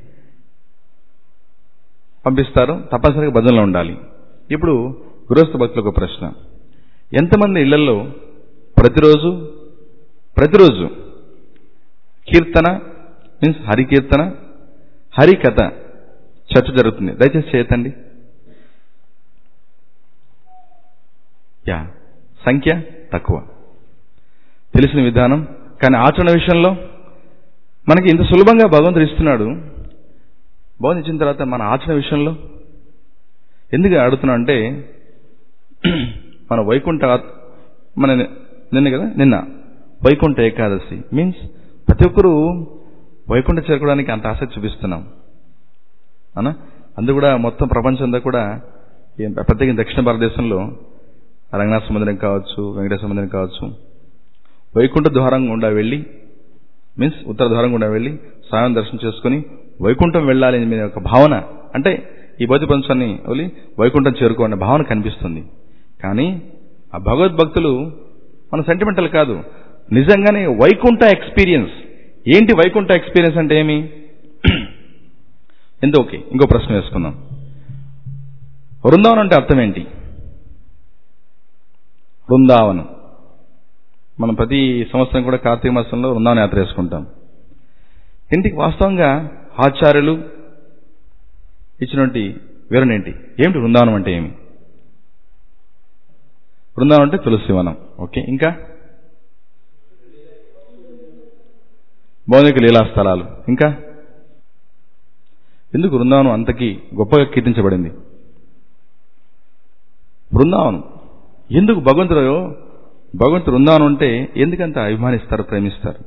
పంపిస్తారు తప్పనిసరిగా భజనలో ఉండాలి ఇప్పుడు గృహస్థ భక్తులకు ఒక ప్రశ్న ఎంతమంది ఇళ్లలో ప్రతిరోజు ప్రతిరోజు కీర్తన మీన్స్ హరి కీర్తన హరి కథ చర్చ జరుగుతుంది దయచేసి చేయతండి యా సంఖ్య తక్కువ తెలిసిన విధానం కానీ ఆచరణ విషయంలో మనకి ఇంత సులభంగా భగవంతుడు ఇస్తున్నాడు భగవంతుడు ఇచ్చిన తర్వాత మన ఆచరణ విషయంలో ఎందుకు అడుగుతున్నా అంటే మన వైకుంఠ మన నిన్న కదా నిన్న వైకుంఠ ఏకాదశి మీన్స్ ప్రతి ఒక్కరూ వైకుంఠ చేరుకోవడానికి అంత ఆసక్తి చూపిస్తున్నాం అనా అందు కూడా మొత్తం ప్రపంచంలో కూడా ఈ ప్రత్యేకంగా దక్షిణ భారతదేశంలో రంగనాథ సముద్రం కావచ్చు వెంకటేశ్వర సముద్రం కావచ్చు వైకుంఠ ద్వారం గుండా వెళ్ళి మీన్స్ ఉత్తర ద్వారం గుండా వెళ్ళి స్వామి దర్శనం చేసుకుని వైకుంఠం వెళ్ళాలి అనే ఒక భావన అంటే ఈ భౌతిక ప్రపంచాన్ని వదిలి వైకుంఠం చేరుకోవాలనే భావన కనిపిస్తుంది కానీ ఆ భగవద్భక్తులు మన సెంటిమెంటల్ కాదు నిజంగానే వైకుంఠ ఎక్స్పీరియన్స్ ఏంటి వైకుంఠ ఎక్స్పీరియన్స్ అంటే ఏమి ఎంత ఓకే ఇంకో ప్రశ్న వేసుకుందాం వృందావనం అంటే అర్థం ఏంటి బృందావనం మనం ప్రతి సంవత్సరం కూడా కార్తీక మాసంలో వృందావన యాత్ర చేసుకుంటాం ఇంటికి వాస్తవంగా ఆచార్యులు ఇచ్చినటువంటి వివరణ ఏంటి ఏమిటి బృందావనం అంటే ఏమి బృందావనం అంటే తులసివనం ఓకే ఇంకా భౌతిక లీలా స్థలాలు ఇంకా ఎందుకు బృందావనం అంతకి గొప్పగా కీర్తించబడింది బృందావనం ఎందుకు భగవంతుడు భగవంతుడు బృందావనం అంటే ఎందుకంత అభిమానిస్తారు ప్రేమిస్తారు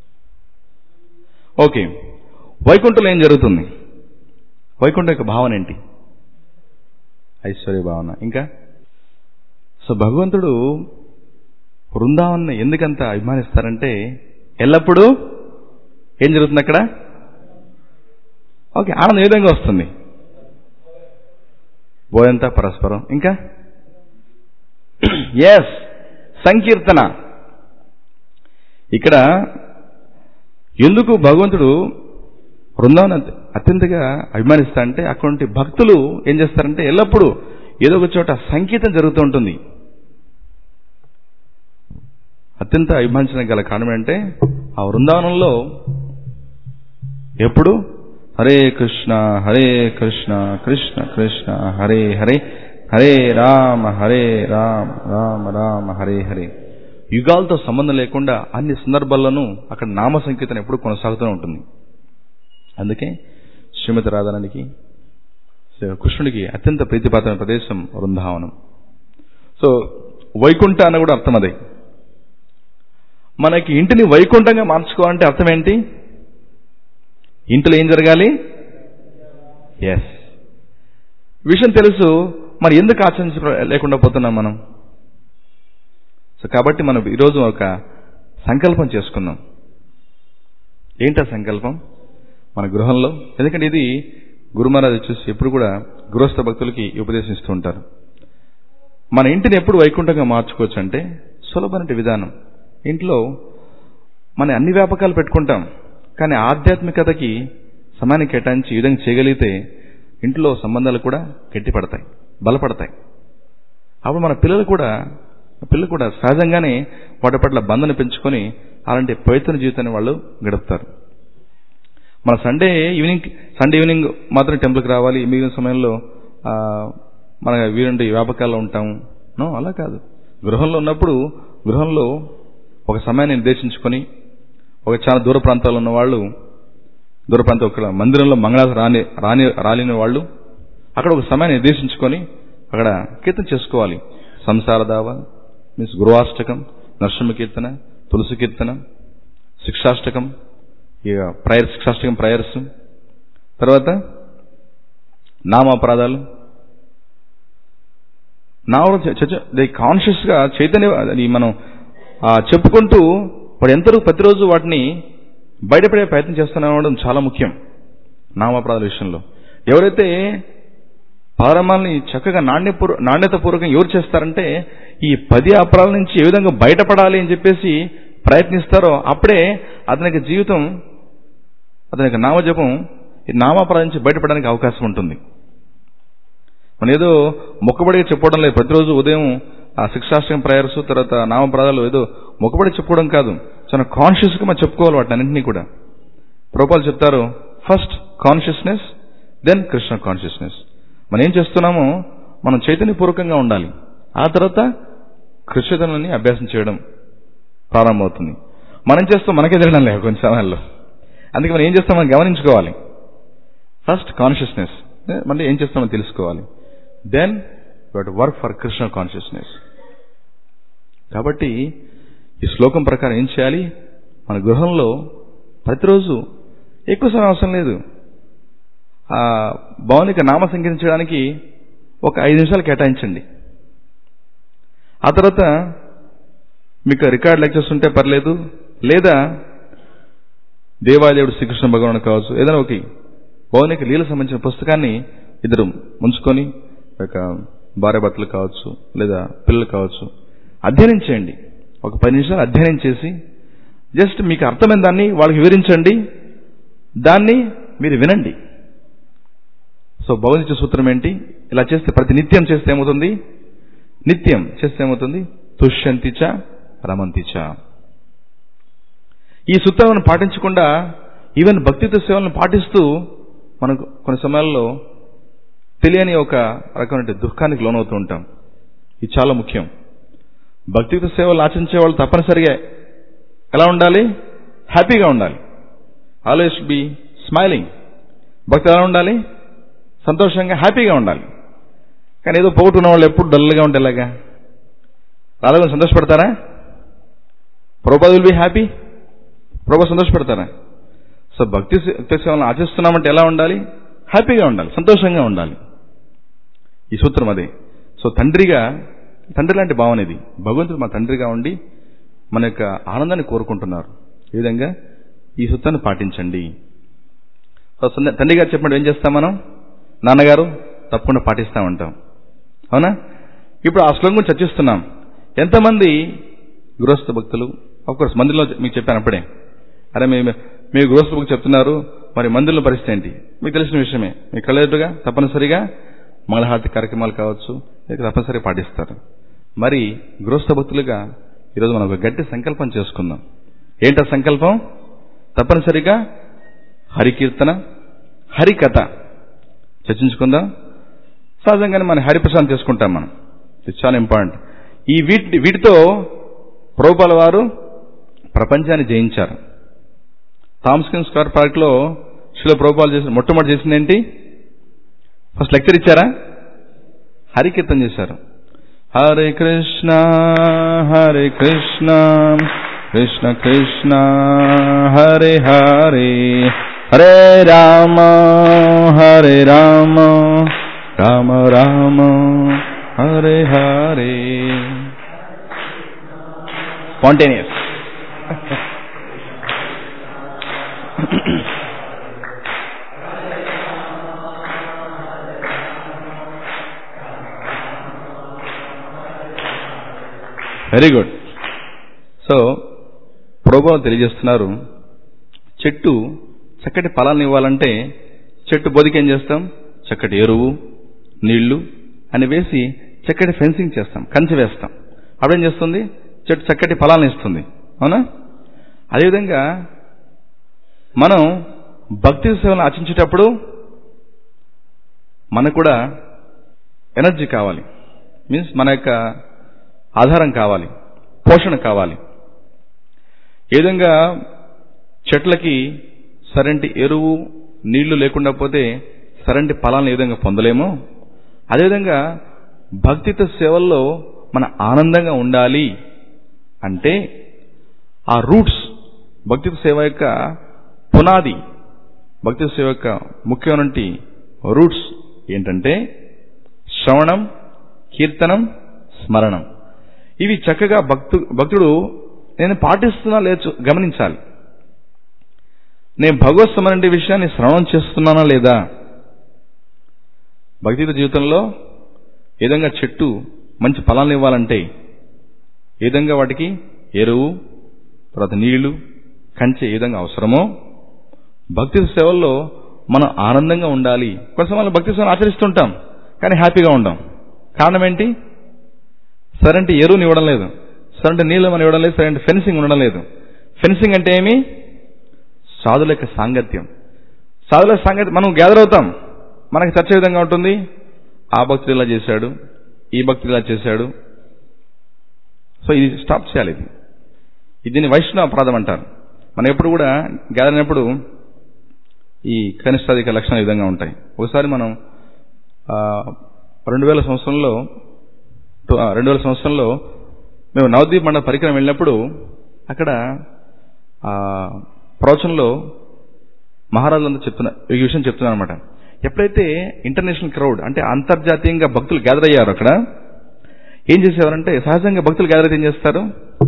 ఓకే వైకుంఠంలో ఏం జరుగుతుంది వైకుంఠం యొక్క భావన ఏంటి ఐశ్వర్య భావన ఇంకా సో భగవంతుడు బృందావన్ని ఎందుకంత అభిమానిస్తారంటే ఎల్లప్పుడూ ఏం జరుగుతుంది అక్కడ ఓకే ఆనందం ఏ విధంగా వస్తుంది బోయంతా పరస్పరం ఇంకా ఎస్ సంకీర్తన ఇక్కడ ఎందుకు భగవంతుడు బృందావన అత్యంతగా అభిమానిస్తా అంటే అటువంటి భక్తులు ఏం చేస్తారంటే ఎల్లప్పుడూ ఏదో ఒక చోట సంగీతం జరుగుతూ ఉంటుంది అత్యంత అభిమానించడానికి గల కారణం అంటే ఆ వృందావనంలో ఎప్పుడు హరే కృష్ణ హరే కృష్ణ కృష్ణ కృష్ణ హరే హరే హరే రామ హరే రామ రామ రామ హరే హరే యుగాలతో సంబంధం లేకుండా అన్ని సందర్భాల్లోనూ అక్కడ నామ సంకీర్తన ఎప్పుడు కొనసాగుతూనే ఉంటుంది అందుకే శ్రీమతి రాధారానికి కృష్ణుడికి అత్యంత ప్రీతిపాత్రమైన ప్రదేశం వృందావనం సో వైకుంఠ అన్న కూడా అర్థం అదే మనకి ఇంటిని వైకుంఠంగా మార్చుకోవాలంటే అర్థం ఏంటి ఇంట్లో ఏం జరగాలి ఎస్ విషయం తెలుసు మరి ఎందుకు ఆచరించ లేకుండా పోతున్నాం మనం సో కాబట్టి మనం ఈరోజు ఒక సంకల్పం చేసుకుందాం ఏంటా సంకల్పం మన గృహంలో ఎందుకంటే ఇది గురుమహారాజ్ వచ్చేసి ఎప్పుడు కూడా గృహస్థ భక్తులకి ఉపదేశిస్తూ ఉంటారు మన ఇంటిని ఎప్పుడు వైకుంఠంగా మార్చుకోవచ్చు అంటే సులభమైన విధానం ఇంట్లో మన అన్ని వ్యాపకాలు పెట్టుకుంటాం కానీ ఆధ్యాత్మికతకి సమయాన్ని కేటాయించి ఈ విధంగా చేయగలిగితే ఇంట్లో సంబంధాలు కూడా గట్టిపడతాయి బలపడతాయి అప్పుడు మన పిల్లలు కూడా పిల్లలు కూడా సహజంగానే వాటి పట్ల బంధన పెంచుకొని అలాంటి పవిత్ర జీవితాన్ని వాళ్ళు గడుపుతారు మన సండే ఈవినింగ్ సండే ఈవినింగ్ మాత్రం టెంపుల్కి రావాలి మిగిలిన సమయంలో మన వీరుండి వ్యాపకాల్లో ఉంటాము నో అలా కాదు గృహంలో ఉన్నప్పుడు గృహంలో ఒక సమయాన్ని నిర్దేశించుకొని ఒక చాలా దూర ప్రాంతాల్లో ఉన్న వాళ్ళు దూర ప్రాంతం ఒక మందిరంలో మంగళ రాని రాని రాలేని వాళ్ళు అక్కడ ఒక సమయాన్ని నిర్దేశించుకొని అక్కడ కీర్తన చేసుకోవాలి సంసార దావ మీన్స్ గృహాష్టకం నరసింహ కీర్తన తులసి కీర్తన శిక్షాష్టకం ఇక ప్రయర్ శిక్షాష్టకం ప్రయర్స్ తర్వాత నామాపరాధాలు నావడం కాన్షియస్ గా చైతన్య అది మనం చెప్పుకుంటూ వాడు ఎంతవరకు ప్రతిరోజు వాటిని బయటపడే ప్రయత్నం చేస్తున్నామడం చాలా ముఖ్యం నామాపరాధాల విషయంలో ఎవరైతే పారమాలని చక్కగా నాణ్యపూర్ నాణ్యతపూర్వకంగా ఎవరు చేస్తారంటే ఈ పది అపరాల నుంచి ఏ విధంగా బయటపడాలి అని చెప్పేసి ప్రయత్నిస్తారో అప్పుడే అతనికి జీవితం అతనికి నామజపం ఈ నామాపరాల నుంచి బయటపడడానికి అవకాశం ఉంటుంది మనం ఏదో మొక్కబడిగా చెప్పుకోవడం లేదు ప్రతిరోజు ఉదయం ఆ శిక్షాష్టం ప్రేయర్స్ తర్వాత నామపరాధాలు ఏదో మొక్కబడి చెప్పుకోవడం కాదు చాలా కాన్షియస్గా మనం చెప్పుకోవాలి వాటిని అన్నింటినీ కూడా ప్రభుపాలు చెప్తారు first consciousness then Krishna consciousness మనం ఏం చేస్తున్నామో మనం చైతన్యపూర్వకంగా ఉండాలి ఆ తర్వాత కృష్ణతనాన్ని అభ్యాసం చేయడం ప్రారంభమవుతుంది మనం చేస్తాం మనకే తెలియడం లేదు కొన్ని సమయాల్లో అందుకే మనం ఏం చేస్తాం మనం గమనించుకోవాలి ఫస్ట్ కాన్షియస్నెస్ మళ్ళీ ఏం చేస్తామో తెలుసుకోవాలి then but work for Krishna consciousness కాబట్టి ఈ శ్లోకం ప్రకారం ఏం చేయాలి మన గృహంలో ప్రతిరోజు ఎక్కువ సమయం అవసరం లేదు ఆ భవనిక నామ సంకరించడానికి ఒక ఐదు నిమిషాలు కేటాయించండి ఆ తర్వాత మీకు రికార్డ్ లెక్చర్స్ ఉంటే పర్లేదు లేదా దేవాదేవుడు శ్రీకృష్ణ భగవాన్ కావచ్చు ఏదైనా ఒక భౌనిక లీలకు సంబంధించిన పుస్తకాన్ని ఇద్దరు ఉంచుకొని ఒక భార్యాభర్తలు కావచ్చు లేదా పిల్లలు కావచ్చు అధ్యయనం చేయండి ఒక పది నిమిషాలు అధ్యయనం చేసి జస్ట్ మీకు అర్థమైన దాన్ని వాళ్ళకి వివరించండి దాన్ని మీరు వినండి సో భగవద్గీత సూత్రం ఏంటి ఇలా చేస్తే ప్రతి నిత్యం చేస్తే ఏమవుతుంది నిత్యం చేస్తే ఏమవుతుంది తుష్యంతిచ రమంతిచ ఈ సూత్రాలను పాటించకుండా ఈవెన్ భక్తితో సేవలను పాటిస్తూ మనకు కొన్ని సమయాల్లో తెలియని ఒక రకమైన దుఃఖానికి లోనవుతూ ఉంటాం ఇది చాలా ముఖ్యం భక్తితో సేవలు ఆచరించే వాళ్ళు తప్పనిసరిగా ఎలా ఉండాలి హ్యాపీగా ఉండాలి ఆల్వేస్ బి స్మైలింగ్ భక్తి ఎలా ఉండాలి సంతోషంగా హ్యాపీగా ఉండాలి కానీ ఏదో పోగొట్టుకున్న వాళ్ళు ఎప్పుడు డల్గా ఉంటే ఎలాగా రాధగా సంతోషపడతారా ప్రభుపాద విల్ బి హ్యాపీ ప్రభు సంతోషపెడతారా సో భక్తి సేవలను ఆచరిస్తున్నామంటే ఎలా ఉండాలి హ్యాపీగా ఉండాలి సంతోషంగా ఉండాలి ఈ సూత్రం అదే సో తండ్రిగా తండ్రి లాంటి భావన ఇది భగవంతుడు మా తండ్రిగా ఉండి మన యొక్క ఆనందాన్ని కోరుకుంటున్నారు ఈ విధంగా ఈ సూత్రాన్ని పాటించండి సో తండ్రి గారు చెప్పినట్టు ఏం చేస్తాం మనం నాన్నగారు తప్పకుండా పాటిస్తామంటాం అవునా ఇప్పుడు ఆ శ్లోకం గురించి చర్చిస్తున్నాం ఎంతమంది గృహస్థ భక్తులు కోర్స్ మందిరంలో మీకు చెప్పాను అప్పుడే అరే మేము మీరు గృహస్థ భక్తులు చెప్తున్నారు మరి మందిరంలో పరిస్థితి ఏంటి మీకు తెలిసిన విషయమే మీ కళ్ళెదురుగా తప్పనిసరిగా మంగళహారతి కార్యక్రమాలు కావచ్చు లేక తప్పనిసరిగా పాటిస్తారు మరి గృహస్థ భక్తులుగా ఈరోజు మనం ఒక గట్టి సంకల్పం చేసుకుందాం ఏంట సంకల్పం తప్పనిసరిగా హరికీర్తన హరికథ చర్చించుకుందాం సహజంగానే మన హరిప్రసాదం చేసుకుంటాం మనం ఇది చాలా ఇంపార్టెంట్ ఈ వీటి వీటితో ప్రభుపాల వారు ప్రపంచాన్ని జయించారు థామ్స్కిన్ స్క్వేర్ పార్క్ లో శిల ప్రభుపాలు చేసిన మొట్టమొదటి చేసింది ఏంటి ఫస్ట్ లెక్చర్ ఇచ్చారా హరికీర్తన చేశారు Hare Krishna Hare Krishna Krishna Krishna Hare Hare Hare Rama Hare Rama Rama Rama Hare Hare spontaneous very good so ప్రభావం తెలియజేస్తున్నారు చెట్టు చక్కటి ఫలాన్ని ఇవ్వాలంటే చెట్టు బొదికి ఏం చేస్తాం చక్కటి ఎరువు నీళ్లు అని వేసి చక్కటి ఫెన్సింగ్ చేస్తాం కంచె వేస్తాం అప్పుడేం చేస్తుంది చెట్టు చక్కటి ఫలాలను ఇస్తుంది అవునా అదేవిధంగా మనం భక్తి సేవలను ఆచరించేటప్పుడు మనకు కూడా ఎనర్జీ కావాలి మీన్స్ మన యొక్క ఆధారం కావాలి పోషణ కావాలి ఏ విధంగా చెట్లకి సరంటి ఎరువు నీళ్లు లేకుండా పోతే సరంటి ఫలాలను ఏ విధంగా పొందలేమో అదేవిధంగా భక్తిత సేవల్లో మన ఆనందంగా ఉండాలి అంటే ఆ రూట్స్ భక్తిత సేవ యొక్క పునాది భక్తి సేవ యొక్క ముఖ్యమైన రూట్స్ ఏంటంటే శ్రవణం కీర్తనం స్మరణం ఇవి చక్కగా భక్తు భక్తుడు నేను పాటిస్తున్నా లేచు గమనించాలి నేను భగవత్ స్మరణి విషయాన్ని శ్రవణం చేస్తున్నానా లేదా భక్తియుత జీవితంలో ఏ విధంగా చెట్టు మంచి ఫలాలను ఇవ్వాలంటే ఏ విధంగా వాటికి ఎరువు తర్వాత నీళ్లు కంచె ఏ విధంగా అవసరమో భక్తి సేవల్లో మనం ఆనందంగా ఉండాలి కొన్ని సమయంలో భక్తి సేవలు ఆచరిస్తుంటాం కానీ హ్యాపీగా ఉండం కారణం ఏంటి సరంటే ఎరువుని ఇవ్వడం లేదు సరంటే నీళ్ళు మనం ఇవ్వడం లేదు సరంటే ఫెన్సింగ్ ఉండడం లేదు ఫెన్సింగ్ అంటే ఏమి సాధుల యొక్క సాంగత్యం సాధుల యొక్క సాంగత్యం మనం గ్యాదర్ అవుతాం మనకి చర్చ ఏ విధంగా ఉంటుంది ఆ భక్తుడు ఇలా చేశాడు ఈ భక్తుడు ఇలా చేశాడు సో ఇది స్టాప్ చేయాలి ఇది ఇది దీన్ని వైష్ణవ అపరాధం అంటారు మనం ఎప్పుడు కూడా గ్యాదర్ అయినప్పుడు ఈ కనిష్టాధిక లక్షణాలు ఈ విధంగా ఉంటాయి ఒకసారి మనం రెండు వేల సంవత్సరంలో రెండు వేల సంవత్సరంలో మేము నవద్వీప్ మండల పరికరం వెళ్ళినప్పుడు అక్కడ ప్రవచనంలో మహారాజులంతా చెప్తున్నా ఈ విషయం చెప్తున్నాను అనమాట ఎప్పుడైతే ఇంటర్నేషనల్ క్రౌడ్ అంటే అంతర్జాతీయంగా భక్తులు గ్యాదర్ అయ్యారు అక్కడ ఏం చేసేవారంటే సహజంగా భక్తులు గ్యాదర్ అయితే ఏం చేస్తారు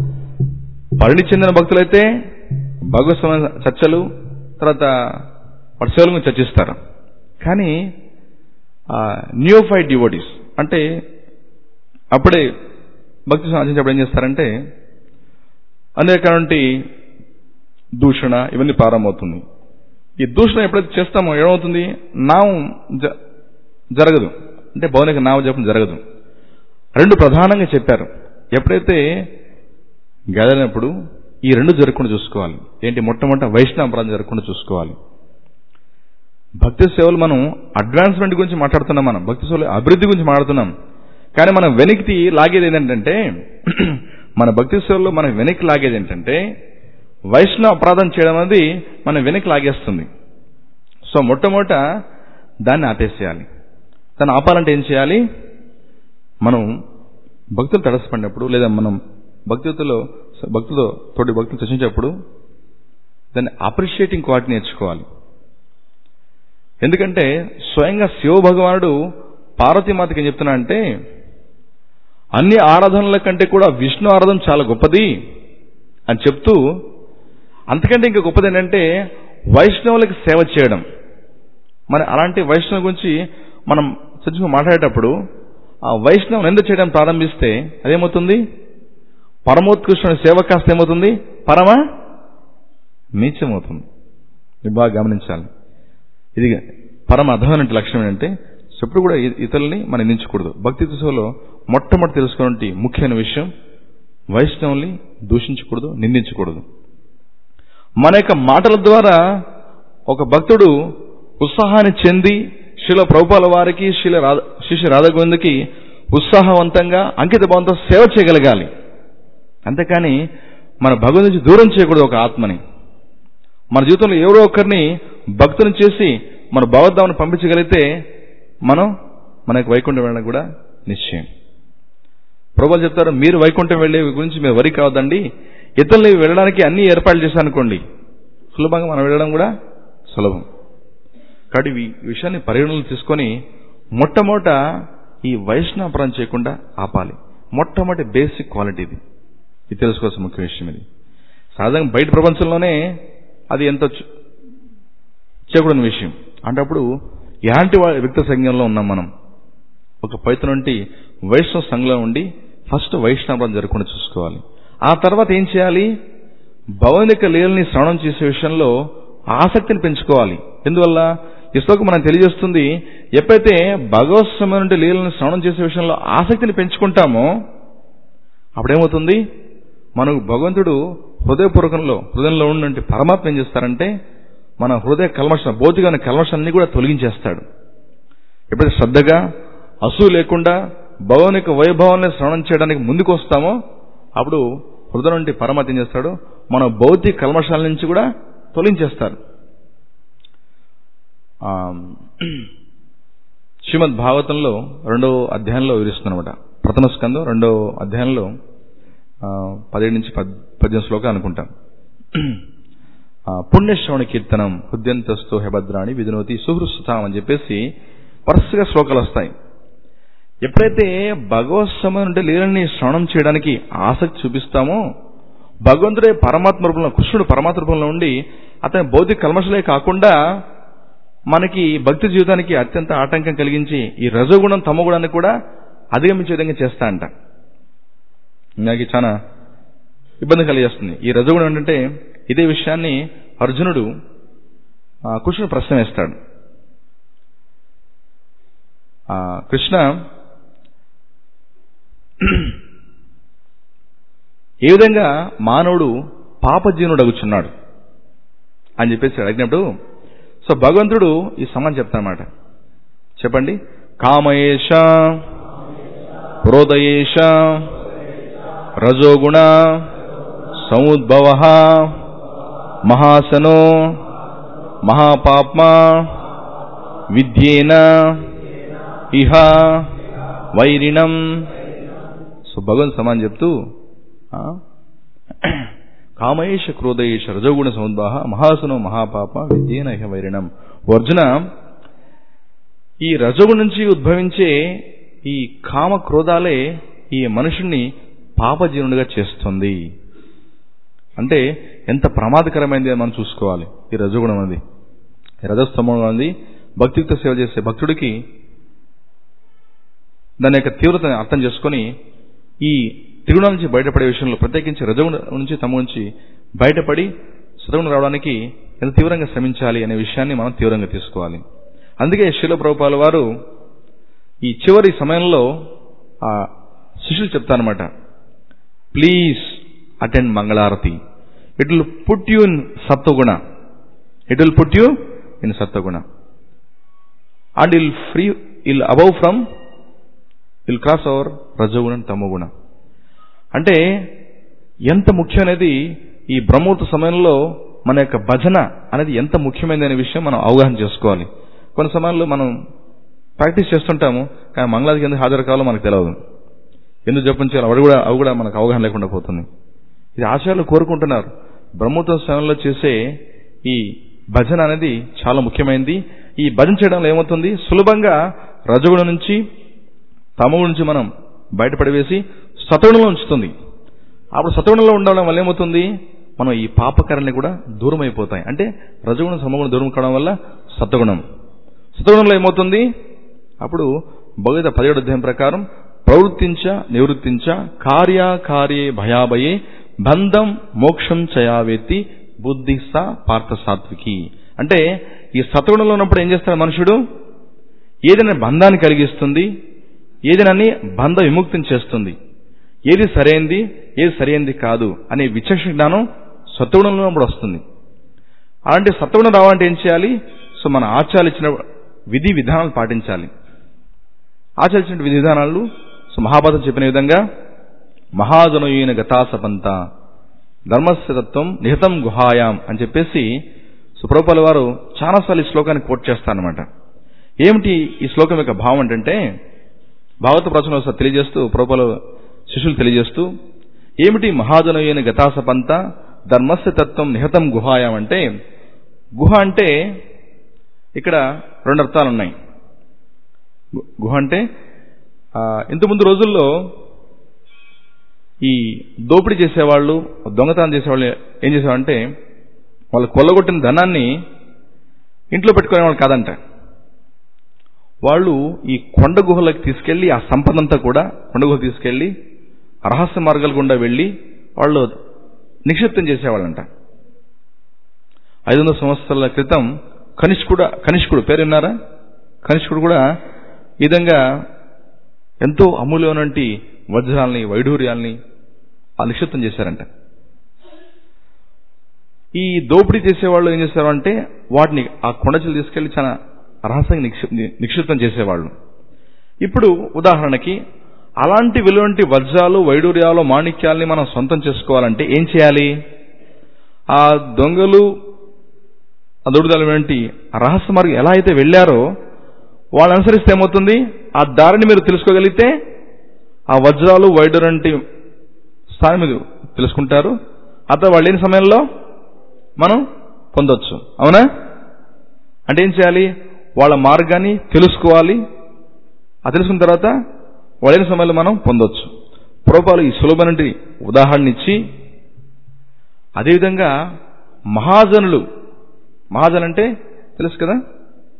పరిణి చెందిన భక్తులైతే భగవత్ చర్చలు తర్వాత వాటి సేవల గురించి చర్చిస్తారు కానీ న్యూఫైడ్ డివోటీస్ అంటే అప్పుడే భక్తి ఆచరించినప్పుడు ఏం చేస్తారంటే అనేకటువంటి దూషణ ఇవన్నీ ప్రారంభమవుతుంది ఈ దూషణ ఎప్పుడైతే చేస్తామో ఏమవుతుంది నామం జరగదు అంటే భౌనిక నామ జపం జరగదు రెండు ప్రధానంగా చెప్పారు ఎప్పుడైతే గదనప్పుడు ఈ రెండు జరగకుండా చూసుకోవాలి ఏంటి మొట్టమొదట వైష్ణవ అపరాధం జరగకుండా చూసుకోవాలి భక్తి సేవలు మనం అడ్వాన్స్మెంట్ గురించి మాట్లాడుతున్నాం మనం భక్తి సేవలు అభివృద్ధి గురించి మాట్లాడుతున్నాం కానీ మనం వెనక్కి లాగేది ఏంటంటే మన భక్తి సేవల్లో మనం వెనక్కి లాగేది ఏంటంటే వైష్ణవ అపరాధం చేయడం అనేది మనం వెనక్కి లాగేస్తుంది సో మొట్టమొదట దాన్ని ఆపేసేయాలి దాన్ని ఆపాలంటే ఏం చేయాలి మనం భక్తులు తడసపడినప్పుడు లేదా మనం భక్తులతో భక్తులతో తోటి భక్తులు చర్చించేటప్పుడు దాన్ని అప్రిషియేటింగ్ క్వాలిటీ నేర్చుకోవాలి ఎందుకంటే స్వయంగా శివ భగవానుడు పార్వతీమాతకి ఏం చెప్తున్నా అంటే అన్ని ఆరాధనల కంటే కూడా విష్ణు ఆరాధన చాలా గొప్పది అని చెప్తూ అంతకంటే ఇంకా గొప్పది ఏంటంటే వైష్ణవులకి సేవ చేయడం మరి అలాంటి వైష్ణవ గురించి మనం చర్చకు మాట్లాడేటప్పుడు ఆ వైష్ణవం ఎందుకు చేయడం ప్రారంభిస్తే అదేమవుతుంది పరమోత్కృష్ణ సేవ కాస్త ఏమవుతుంది పరమ నీచమవుతుంది ఇది బాగా గమనించాలి ఇది పరమ అధమైన లక్షణం ఏంటంటే ఎప్పుడు కూడా ఇతరుల్ని మనం నించకూడదు భక్తి సేవలో మొట్టమొదటి తెలుసుకునే ముఖ్యమైన విషయం వైష్ణవుల్ని దూషించకూడదు నిందించకూడదు మన యొక్క మాటల ద్వారా ఒక భక్తుడు ఉత్సాహాన్ని చెంది శిల ప్రభుపాల వారికి శిల రాధ శిష్య రాధగోవిందకి ఉత్సాహవంతంగా అంకిత భావంతో సేవ చేయగలగాలి అంతేకాని మన భగవంతు నుంచి దూరం చేయకూడదు ఒక ఆత్మని మన జీవితంలో ఎవరో ఒకరిని భక్తుని చేసి మన భగవద్ధామను పంపించగలిగితే మనం మనకు వైకుంఠం వెళ్ళడం కూడా నిశ్చయం ప్రభులు చెప్తారు మీరు వైకుంఠం వెళ్ళే గురించి మీరు వరి కావద్దండి ఇతరులు వెళ్ళడానికి అన్ని ఏర్పాట్లు చేశారనుకోండి సులభంగా మనం వెళ్ళడం కూడా సులభం కాబట్టి ఈ విషయాన్ని పరిగణనలు తీసుకొని మొట్టమొదట ఈ వైష్ణవపరం చేయకుండా ఆపాలి మొట్టమొదటి బేసిక్ క్వాలిటీ ఇది ఇది తెలుసుకోవాల్సిన ముఖ్య విషయం ఇది సాధారణంగా బయట ప్రపంచంలోనే అది ఎంత చేయకూడని విషయం అంటే అప్పుడు ఎలాంటి వ్యక్తి సంఘంలో ఉన్నాం మనం ఒక పవిత్ర నుండి వైష్ణవ సంఘంలో ఉండి ఫస్ట్ వైష్ణవం జరగకుండా చూసుకోవాలి ఆ తర్వాత ఏం చేయాలి భౌనిక లీలని శ్రవణం చేసే విషయంలో ఆసక్తిని పెంచుకోవాలి ఎందువల్ల ఈ శ్లోకం మనం తెలియజేస్తుంది ఎప్పుడైతే భగవత్ సమయం నుండి లీలను శ్రవణం చేసే విషయంలో ఆసక్తిని పెంచుకుంటామో అప్పుడేమవుతుంది మనకు భగవంతుడు హృదయపూర్వకంలో హృదయంలో ఉన్నటువంటి పరమాత్మ ఏం చేస్తారంటే మన హృదయ కల్మషం భౌతికమైన కల్మషాన్ని కూడా తొలగించేస్తాడు ఎప్పుడైతే శ్రద్ధగా అసూ లేకుండా భగవానికి వైభవాన్ని శ్రవణం చేయడానికి ముందుకు వస్తామో అప్పుడు హృదయం నుండి పరమాత్మ ఏం చేస్తాడు మన భౌతిక కల్మషాల నుంచి కూడా తొలగించేస్తారు శ్రీమద్ భాగవతంలో రెండో అధ్యాయంలో వివరిస్తుందన్నమాట ప్రథమ స్కందం రెండో అధ్యాయంలో పదిహేడు నుంచి పద్దెనిమిది శ్లోకాలు అనుకుంటాం పుణ్యశ్రవణ కీర్తనం హృద్యంతస్తు హెభద్రాణి విధునోతి సుహృసుతాం అని చెప్పేసి వరుసగా శ్లోకాలు వస్తాయి ఎప్పుడైతే భగవత్ సమయం నుండి లీలని శ్రవణం చేయడానికి ఆసక్తి చూపిస్తామో భగవంతుడే పరమాత్మ రూపంలో కృష్ణుడు పరమాత్మ రూపంలో ఉండి అతని భౌతిక కల్మషలే కాకుండా మనకి భక్తి జీవితానికి అత్యంత ఆటంకం కలిగించి ఈ రజోగుణం తమగుణాన్ని కూడా అధిగమించే విధంగా చేస్తా అంట నాకు చాలా ఇబ్బంది కలిగేస్తుంది ఈ రజోగుణం ఏంటంటే ఇదే విషయాన్ని అర్జునుడు ఆ, కృష్ణుడు ప్రశ్న వేస్తాడు ఆ, కృష్ణ ఏ విధంగా మానవుడు పాపజీనుడు అగుచున్నాడు అని చెప్పేసి అడిగినప్పుడు సో భగవంతుడు ఈ సమాన్ చెప్తానమాట చెప్పండి కామయేష క్రోధయేష రజోగుణ సముద్భవ మహాసనో మహాపాప్మా విద్యేన ఇహ వైరిణం సో భగవంత్ సమాన్ చెప్తూ ఆ, కామయేష క్రోధయేష రజోగుణ సముద్భవ మహాసనో మహాపాప విద్యేన ఇహ వైరిణం ఓ అర్జున ఈ రజోగుణ నుంచి ఉద్భవించే ఈ కామ క్రోధాలే ఈ మనుషుణ్ణి పాపజీనుడిగా చేస్తుంది అంటే ఎంత ప్రమాదకరమైంది అని మనం చూసుకోవాలి ఈ రజోగుణం అనేది ఈ రజస్తంభం అనేది భక్తియుక్త సేవ చేసే భక్తుడికి దాని యొక్క తీవ్రతను అర్థం చేసుకొని ఈ త్రిగుణాల నుంచి బయటపడే విషయంలో ప్రత్యేకించి రజగుణ నుంచి తమ నుంచి బయటపడి సతగుణ రావడానికి ఎంత తీవ్రంగా శ్రమించాలి అనే విషయాన్ని మనం తీవ్రంగా తీసుకోవాలి అందుకే శిల ప్రభుపాల వారు ఈ చివరి సమయంలో ఆ శిష్యులు చెప్తారనమాట ప్లీజ్ అటెండ్ మంగళారతి it will put you in సత్వగుణ it will put you in సత్వగుణ and I'll free I'll above from will cross our రజోగుణ తమోగుణ అంటే ఎంత ముఖ్యమైనది ఈ బ్రహ్మూర్త సమయంలో మన యొక్క భజన అనేది ఎంత ముఖ్యమైనది అనే విషయం మనం అవగాహన చేసుకోవాలి కొన్ని సమయాల్లో మనం ప్రాక్టీస్ చేస్తుంటాము కానీ మంగళాదికి ఎందుకు హాజరు కావాలో మనకు తెలియదు ఎందుకు జపించాలి అవి కూడా అవి కూడా మనకు అవగాహన లేకుండా పోతుంది ఇది ఆచార్యులు కోరుకుంటున్నారు బ్రహ్మోత్సవ సమయంలో చేసే ఈ భజన అనేది చాలా ముఖ్యమైనది ఈ భజన చేయడంలో ఏమవుతుంది సులభంగా రజగుణ నుంచి తమగు నుంచి మనం బయటపడివేసి సతగుణంలో ఉంచుతుంది అప్పుడు సతగుణంలో ఉండడం వల్ల ఏమవుతుంది మనం ఈ పాపకరణి కూడా దూరం అయిపోతాయి అంటే రజగుణం సమగుణం దూరం కావడం వల్ల సత్వగుణం సత్వగుణంలో ఏమవుతుంది అప్పుడు భగవత పదిహేడు అధ్యాయం ప్రకారం ప్రవృత్తించ నివృత్తించ కార్యకార్యే భయాభయే బంధం మోక్షం చయావేతి బుద్ధి స పార్థ సాత్వికి అంటే ఈ సత్వగుణంలో ఉన్నప్పుడు ఏం చేస్తాడు మనుషుడు ఏదైనా బంధాన్ని కలిగిస్తుంది ఏదైనా బంధ విముక్తిని చేస్తుంది ఏది సరైంది ఏది సరైంది కాదు అనే విచక్షణ జ్ఞానం సత్వగుణంలో ఉన్నప్పుడు వస్తుంది అలాంటి సత్వగుణం రావాలంటే ఏం చేయాలి సో మన ఆచార్యులు ఇచ్చిన విధి విధానాలు పాటించాలి ఆచార్యులు ఇచ్చిన విధి విధానాలు సో మహాభారతం చెప్పిన విధంగా మహాజనయున గతాసపంత ధర్మస్థితత్వం నిహితం గుహాయాం అని చెప్పేసి సుప్రభుపాల వారు చాలాసార్లు ఈ శ్లోకాన్ని కోట్ చేస్తారనమాట ఏమిటి ఈ శ్లోకం యొక్క భావం ఏంటంటే భాగవత ప్రవచనం ఒకసారి తెలియజేస్తూ ప్రభుపాల శిష్యులు తెలియజేస్తూ ఏమిటి మహాజనయుని గతాసపంత ధర్మస్య తత్వం నిహతం గుహాయం అంటే గుహ అంటే ఇక్కడ రెండు అర్థాలు ఉన్నాయి గు- గుహ అంటే ఆ, ఇంతకుముందు రోజుల్లో ఈ దోపిడీ చేసేవాళ్ళు దొంగతనం చేసేవాళ్ళు ఏం చేసేవాళ్ళంటే వాళ్ళు కొల్లగొట్టిన ధనాన్ని ఇంట్లో పెట్టుకునే వాళ్ళు కాదంట వాళ్ళు ఈ కొండ గుహలకు తీసుకెళ్లి ఆ సంపదంతా కూడా కొండ గుహ తీసుకెళ్లి రహస్య మార్గాల గుండా వెళ్లి వాళ్ళు నిక్షిప్తం చేసేవాళ్ళంట ఐదు వందల సంవత్సరాల క్రితం కనిష్కుడు కనిష్కుడు పేరు విన్నారా కనిష్కుడు కూడా ఈ విధంగా ఎంతో అమూల్యమైనటువంటి వజ్రాల్ని వైఢూర్యాల్ని ఆ నిక్షిప్తం చేశారంట ఈ దోపిడీ చేసేవాళ్ళు ఏం చేశారంటే వాటిని ఆ కొండచలు తీసుకెళ్లి చాలా రహస్యంగా నిక్షి- నిక్షిప్తం చేసేవాళ్ళు ఇప్పుడు ఉదాహరణకి అలాంటి విలువంటి వజ్రాలు వైడూర్యాలు మాణిక్యాల్ని మనం సొంతం చేసుకోవాలంటే ఏం చేయాలి ఆ దొంగలు ఆ దొడుదల వంటి రహస్య మార్గం ఎలా అయితే వెళ్ళారో వాళ్ళు అనుసరిస్తే ఏమవుతుంది ఆ దారిని మీరు తెలుసుకోగలిగితే ఆ వజ్రాలు వైడూరంటి స్థానం మీరు తెలుసుకుంటారు అతను వాళ్ళు లేని సమయంలో మనం పొందొచ్చు అవునా అంటే ఏం చేయాలి వాళ్ళ మార్గాన్ని తెలుసుకోవాలి ఆ తెలుసుకున్న తర్వాత వాళ్ళైన సమయంలో మనం పొందొచ్చు ప్రభుపాలు ఈ సులభమైన ఉదాహరణ ఇచ్చి అదేవిధంగా మహాజనులు మహాజన్ అంటే తెలుసు కదా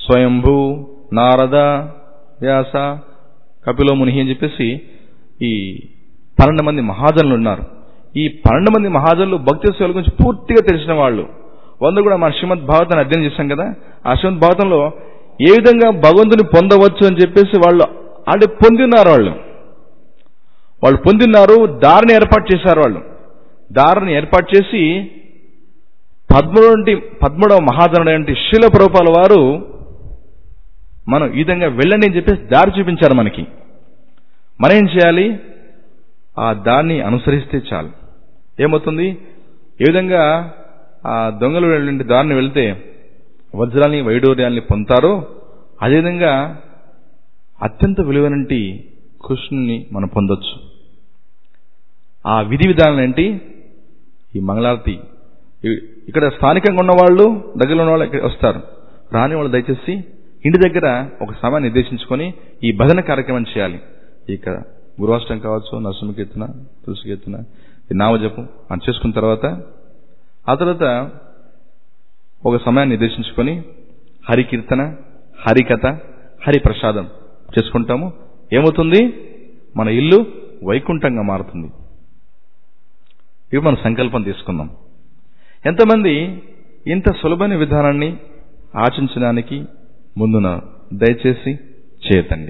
స్వయంభూ నారద వ్యాస కపిలో ముని అని చెప్పేసి ఈ పన్నెండు మంది మహాజనులు ఉన్నారు ఈ పన్నెండు మంది మహాజనులు భక్తి సేవల గురించి పూర్తిగా తెలిసిన వాళ్ళు వంద కూడా మన శ్రీమద్ భాగవతాన్ని అధ్యయనం చేశాం కదా ఆ శ్రీమద్ భాగవతంలో ఏ విధంగా భగవంతుని పొందవచ్చు అని చెప్పేసి వాళ్ళు అంటే పొందిన్నారు వాళ్ళు వాళ్ళు పొందిన్నారు దారిని ఏర్పాటు చేశారు వాళ్ళు దారిని ఏర్పాటు చేసి పద్మూడు పద్మూడవ మహాజనుడు శిల ప్రభుపాల వారు మనం ఈ విధంగా వెళ్ళండి అని చెప్పేసి దారి చూపించారు మనకి మనం ఏం చేయాలి ఆ దాన్ని అనుసరిస్తే చాలు ఏమవుతుంది ఏ విధంగా ఆ దొంగలు వెళ్ళిన దారిని వెళ్తే వజ్రాల్ని వైడూర్యాల్ని పొందుతారో అదేవిధంగా అత్యంత విలువైనటి కృష్ణుని మనం పొందొచ్చు ఆ విధి విధానం ఏంటి ఈ మంగళారతి ఇ- ఇక్కడ స్థానికంగా ఉన్న వాళ్ళు దగ్గరలో ఉన్న వాళ్ళు ఇక్కడ వస్తారు రాని వాళ్ళు దయచేసి ఇంటి దగ్గర ఒక సమయాన్ని నిర్దేశించుకొని ఈ భజన కార్యక్రమం చేయాలి ఇక గురువాష్టం కావచ్చు నరసింహ కీర్తన తులసి కీర్తన ఈ నామజపం అని చేసుకున్న తర్వాత ఆ తర్వాత ఒక సమయాన్ని నిర్దేశించుకొని హరి కీర్తన హరికథ హరి ప్రసాదం చేసుకుంటాము ఏమవుతుంది మన ఇల్లు వైకుంఠంగా మారుతుంది ఇవి మనం సంకల్పం తీసుకుందాం ఎంతమంది ఇంత సులభమైన విధానాన్ని ఆచరించడానికి ముందున్నారు దయచేసి చేయతండి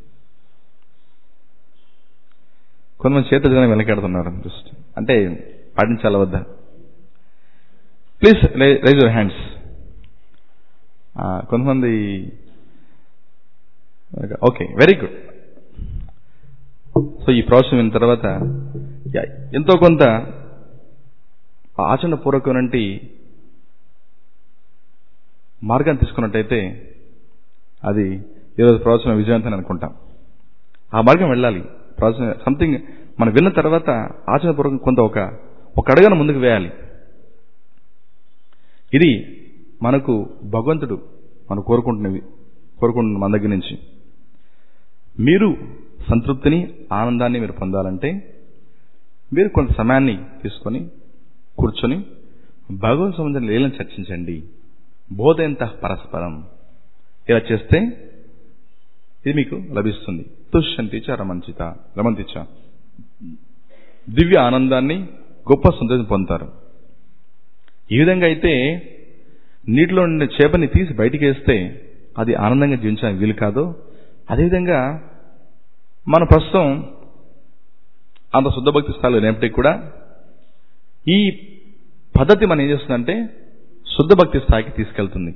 కొంతమంది చేత జనం వెనకాడుతున్నారు జస్ట్ అంటే పాటించాల వద్దా ప్లీజ్ రైజ్ యువర్ హ్యాండ్స్ కొంతమంది ఓకే వెరీ గుడ్ సో ఈ ప్రాసెస్ విన్న తర్వాత యా, ఎంతో కొంత ఆచరణ పూర్వకమైనటువంటి మార్గాన్ని తీసుకున్నట్టయితే అది ఈరోజు ప్రవచన విజయవంతం అనుకుంటాం ఆ మార్గం వెళ్ళాలి ప్రవచన సంథింగ్ మనం విన్న తర్వాత ఆచరణపూర్వకం కొంత ఒక ఒక అడుగున ముందుకు వేయాలి ఇది మనకు భగవంతుడు మనం కోరుకుంటున్నవి కోరుకుంటున్న మన దగ్గర నుంచి మీరు సంతృప్తిని ఆనందాన్ని మీరు పొందాలంటే మీరు కొంత సమయాన్ని తీసుకొని కూర్చొని భగవత్ సంబంధించిన లీలను చర్చించండి బోధయంత పరస్పరం ఇలా చేస్తే ఇది మీకు లభిస్తుంది తుష్యంతి చ రమంచిత రమంతిచ దివ్య ఆనందాన్ని గొప్ప సంతోషం పొందుతారు ఈ విధంగా అయితే నీటిలో ఉండే చేపని తీసి బయటికి వేస్తే అది ఆనందంగా జీవించడానికి వీలు కాదు అదేవిధంగా మన ప్రస్తుతం అంత శుద్ధ భక్తి స్థాయిలో లేనప్పటికీ కూడా ఈ పద్ధతి మనం ఏం చేస్తుందంటే శుద్ధ భక్తి స్థాయికి తీసుకెళ్తుంది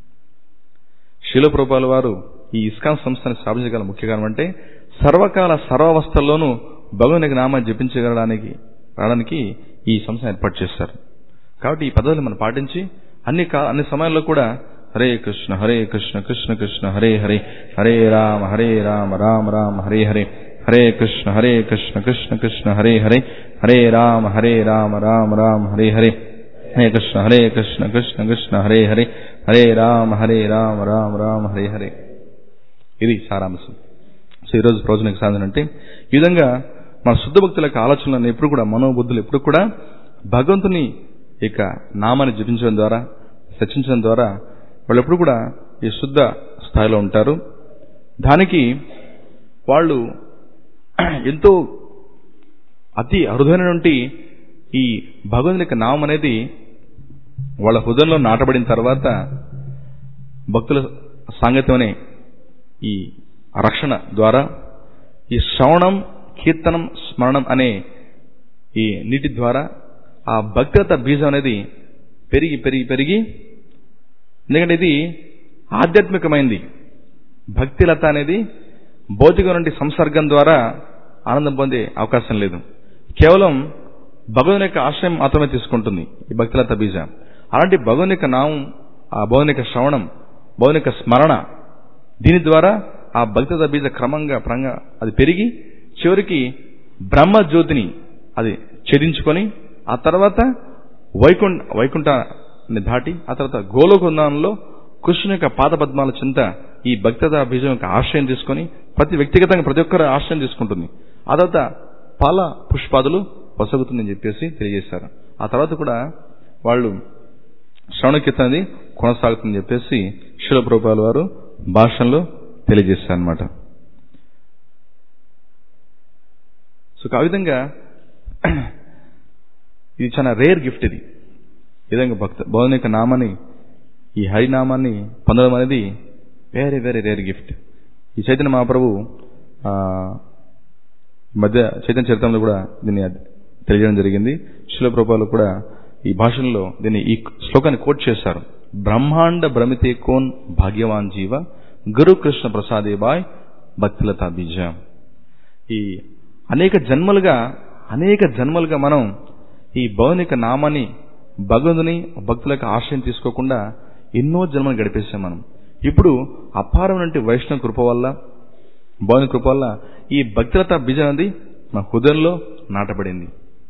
శిలప్రభాల వారు ఈ ఇస్కాన్ సంస్థని స్థాపించగల ముఖ్య కారణం అంటే సర్వకాల సర్వావస్థల్లోనూ భగవానికి నామాన్ని జపించగలడానికి రావడానికి ఈ సంస్థను ఏర్పాటు చేశారు కాబట్టి ఈ పద్ధతిని మనం పాటించి అన్ని కా అన్ని సమయాల్లో కూడా హరే కృష్ణ హరే కృష్ణ కృష్ణ కృష్ణ హరే హరే హరే రామ హరే రామ రామ రామ హరే హరే హరే కృష్ణ హరే కృష్ణ కృష్ణ కృష్ణ హరే హరే హరే రామ హరే రామ రామ రామ హరే హరే హరే కృష్ణ హరే కృష్ణ కృష్ణ కృష్ణ హరే హరే హరే రామ హరే రామ రామ రామ హరే హరే ఇది సారాంశం సో ఈరోజు ప్రయోజనకు సాధన అంటే ఈ విధంగా మన శుద్ధ భక్తుల యొక్క ఆలోచనలను ఎప్పుడు కూడా మనోబుద్ధులు ఎప్పుడు కూడా భగవంతుని ఇక నామాన్ని జపించడం ద్వారా చర్చించడం ద్వారా వాళ్ళు ఎప్పుడు కూడా ఈ శుద్ధ స్థాయిలో ఉంటారు దానికి వాళ్ళు ఎంతో అతి అరుదైనటువంటి ఈ భగవంతుని యొక్క నామం అనేది వాళ్ళ హృదయంలో నాటబడిన తర్వాత భక్తుల సాంగత్యం అనే ఈ రక్షణ ద్వారా ఈ శ్రవణం కీర్తనం స్మరణం అనే ఈ నీటి ద్వారా ఆ భక్తిలత బీజం అనేది పెరిగి పెరిగి పెరిగి ఎందుకంటే ఇది ఆధ్యాత్మికమైంది భక్తిలత అనేది భౌతిక నుండి సంసర్గం ద్వారా ఆనందం పొందే అవకాశం లేదు కేవలం భగవాన్ యొక్క ఆశ్రయం మాత్రమే తీసుకుంటుంది ఈ భక్తిలత బీజం అలాంటి భగవాన్ యొక్క నామం ఆ భగవాన్ యొక్క శ్రవణం భగవాన్ యొక్క స్మరణ దీని ద్వారా ఆ భక్తిలత బీజ క్రమంగా ప్రంగా అది పెరిగి చివరికి బ్రహ్మ జ్యోతిని అది ఛేదించుకొని ఆ తర్వాత వైకుంఠ వైకుంఠాన్ని దాటి ఆ తర్వాత గోలోకుందంలో కృష్ణుని యొక్క పాద పద్మాల చింత ఈ భక్తత బీజం యొక్క ఆశ్రయం తీసుకొని ప్రతి వ్యక్తిగతంగా ప్రతి ఒక్కరు ఆశ్రయం తీసుకుంటుంది ఆ తర్వాత పాల పుష్పాదులు పొసగుతుందని చెప్పేసి తెలియజేశారు ఆ తర్వాత కూడా వాళ్ళు శ్రవణ కీర్తన అనేది కొనసాగుతుందని చెప్పేసి శిలప్రభుపాల వారు భాషల్లో తెలియజేశారు అనమాట సో ఆ విధంగా ఇది చాలా రేర్ గిఫ్ట్ ఇది ఈ విధంగా భక్త భగవాన్ యొక్క నామాన్ని ఈ హరినామాన్ని పొందడం అనేది వెరీ వెరీ రేర్ గిఫ్ట్ ఈ చైతన్య మహాప్రభు ఆ, మధ్య చైతన్య చరిత్రలో కూడా దీన్ని తెలియజేయడం జరిగింది శిలప్రభాలు కూడా ఈ భాషల్లో దీన్ని ఈ శ్లోకాన్ని కోట్ చేశారు బ్రహ్మాండ భ్రమితే కోన్ భాగ్యవాన్ జీవ గురు కృష్ణ ప్రసాదే బాయ్ భక్తులతా బీజ ఈ అనేక జన్మలుగా అనేక జన్మలుగా మనం ఈ భౌనిక నామాన్ని భగవంతుని భక్తుల యొక్క ఆశ్రయం తీసుకోకుండా ఎన్నో జన్మలు గడిపేసాం మనం ఇప్పుడు అపారమైనటువంటి వైష్ణవ కృప వల్ల భౌని కృప వల్ల ఈ భక్తులత బీజం అనేది మన హృదయంలో నాటబడింది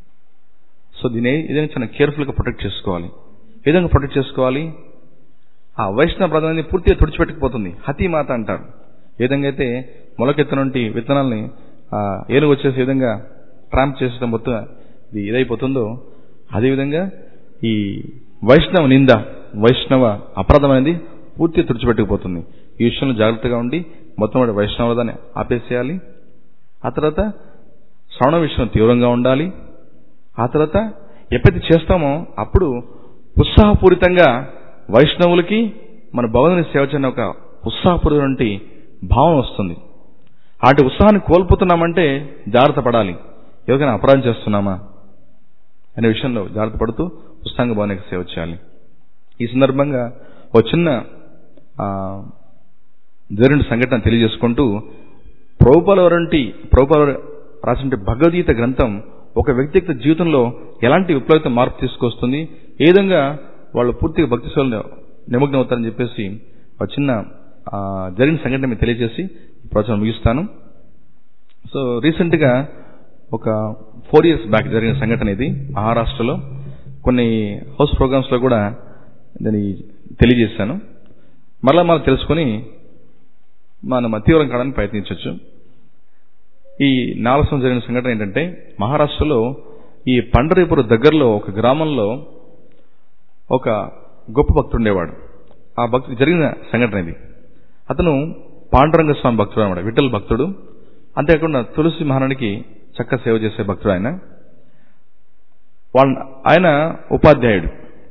సో దీన్ని ఏదైనా చాలా కేర్ఫుల్గా ప్రొటెక్ట్ చేసుకోవాలి ఏ విధంగా ప్రొటెక్ట్ చేసుకోవాలి ఆ వైష్ణవ ప్రధానాన్ని పూర్తిగా తుడిచిపెట్టకపోతుంది హతిమాత అంటారు ఏ విధంగా అయితే మొలకెత్తనుంటి విత్తనాల్ని ఆ, ఏనుగు వచ్చేసి ఏ విధంగా ట్రాంప్ చేసడం మొత్తం ఇది ఇదైపోతుందో అదేవిధంగా ఈ వైష్ణవ నింద వైష్ణవ అపరాధం అనేది పూర్తిగా తుడిచిపెట్టుకుపోతుంది ఈ విషయంలో జాగ్రత్తగా ఉండి మొత్తం వాడి వైష్ణవదాన్ని ఆపేసేయాలి ఆ తర్వాత శ్రవణ విషయం తీవ్రంగా ఉండాలి ఆ తర్వాత ఎప్పుడైతే చేస్తామో అప్పుడు ఉత్సాహపూరితంగా వైష్ణవులకి మన భగవంతుని సేవ చేయడం ఒక ఉత్సాహపూరిత భావం వస్తుంది అటు ఉత్సాహాన్ని కోల్పోతున్నామంటే జాగ్రత్త పడాలి ఎవరికైనా అపరాధం చేస్తున్నామా అనే విషయంలో జాగ్రత్త పడుతూ ఉత్సాహంగా భవనానికి సేవ చేయాలి ఈ సందర్భంగా ఒక చిన్న ఆ, జరిగిన సంఘటన తెలియజేసుకుంటూ ప్రభుపాల వారంటి ప్రభుపాల రాసిన భగవద్గీత గ్రంథం ఒక వ్యక్తి యొక్క జీవితంలో ఎలాంటి విప్లవిత మార్పు తీసుకొస్తుంది ఏ విధంగా వాళ్ళు పూర్తిగా భక్తి సేవలో నిమగ్నం అవుతారని చెప్పేసి ఒక చిన్న ఆ, జరిగిన సంఘటన మీకు తెలియజేసి ఈ ప్రవచనం ముగిస్తాను సో రీసెంట్ గా ఒక ఫోర్ ఇయర్స్ బ్యాక్ జరిగిన సంఘటన ఇది మహారాష్ట్రలో కొన్ని హౌస్ ప్రోగ్రామ్స్ లో కూడా దాన్ని తెలియజేశాను మరలా మనం తెలుసుకొని మనం తీవ్రం కావడానికి ప్రయత్నించవచ్చు ఈ నాలుగు సంవత్సరం జరిగిన సంఘటన ఏంటంటే మహారాష్ట్రలో ఈ పండరీపుర దగ్గరలో ఒక గ్రామంలో ఒక గొప్ప భక్తుడు ఉండేవాడు ఆ భక్తుడు జరిగిన సంఘటన ఇది అతను పాండురంగ స్వామి భక్తుడు అనమాట విఠల్ భక్తుడు అంతేకాకుండా తులసి మహారానికి చక్క సేవ చేసే భక్తుడు ఆయన వాళ్ళ ఆయన ఉపాధ్యాయుడు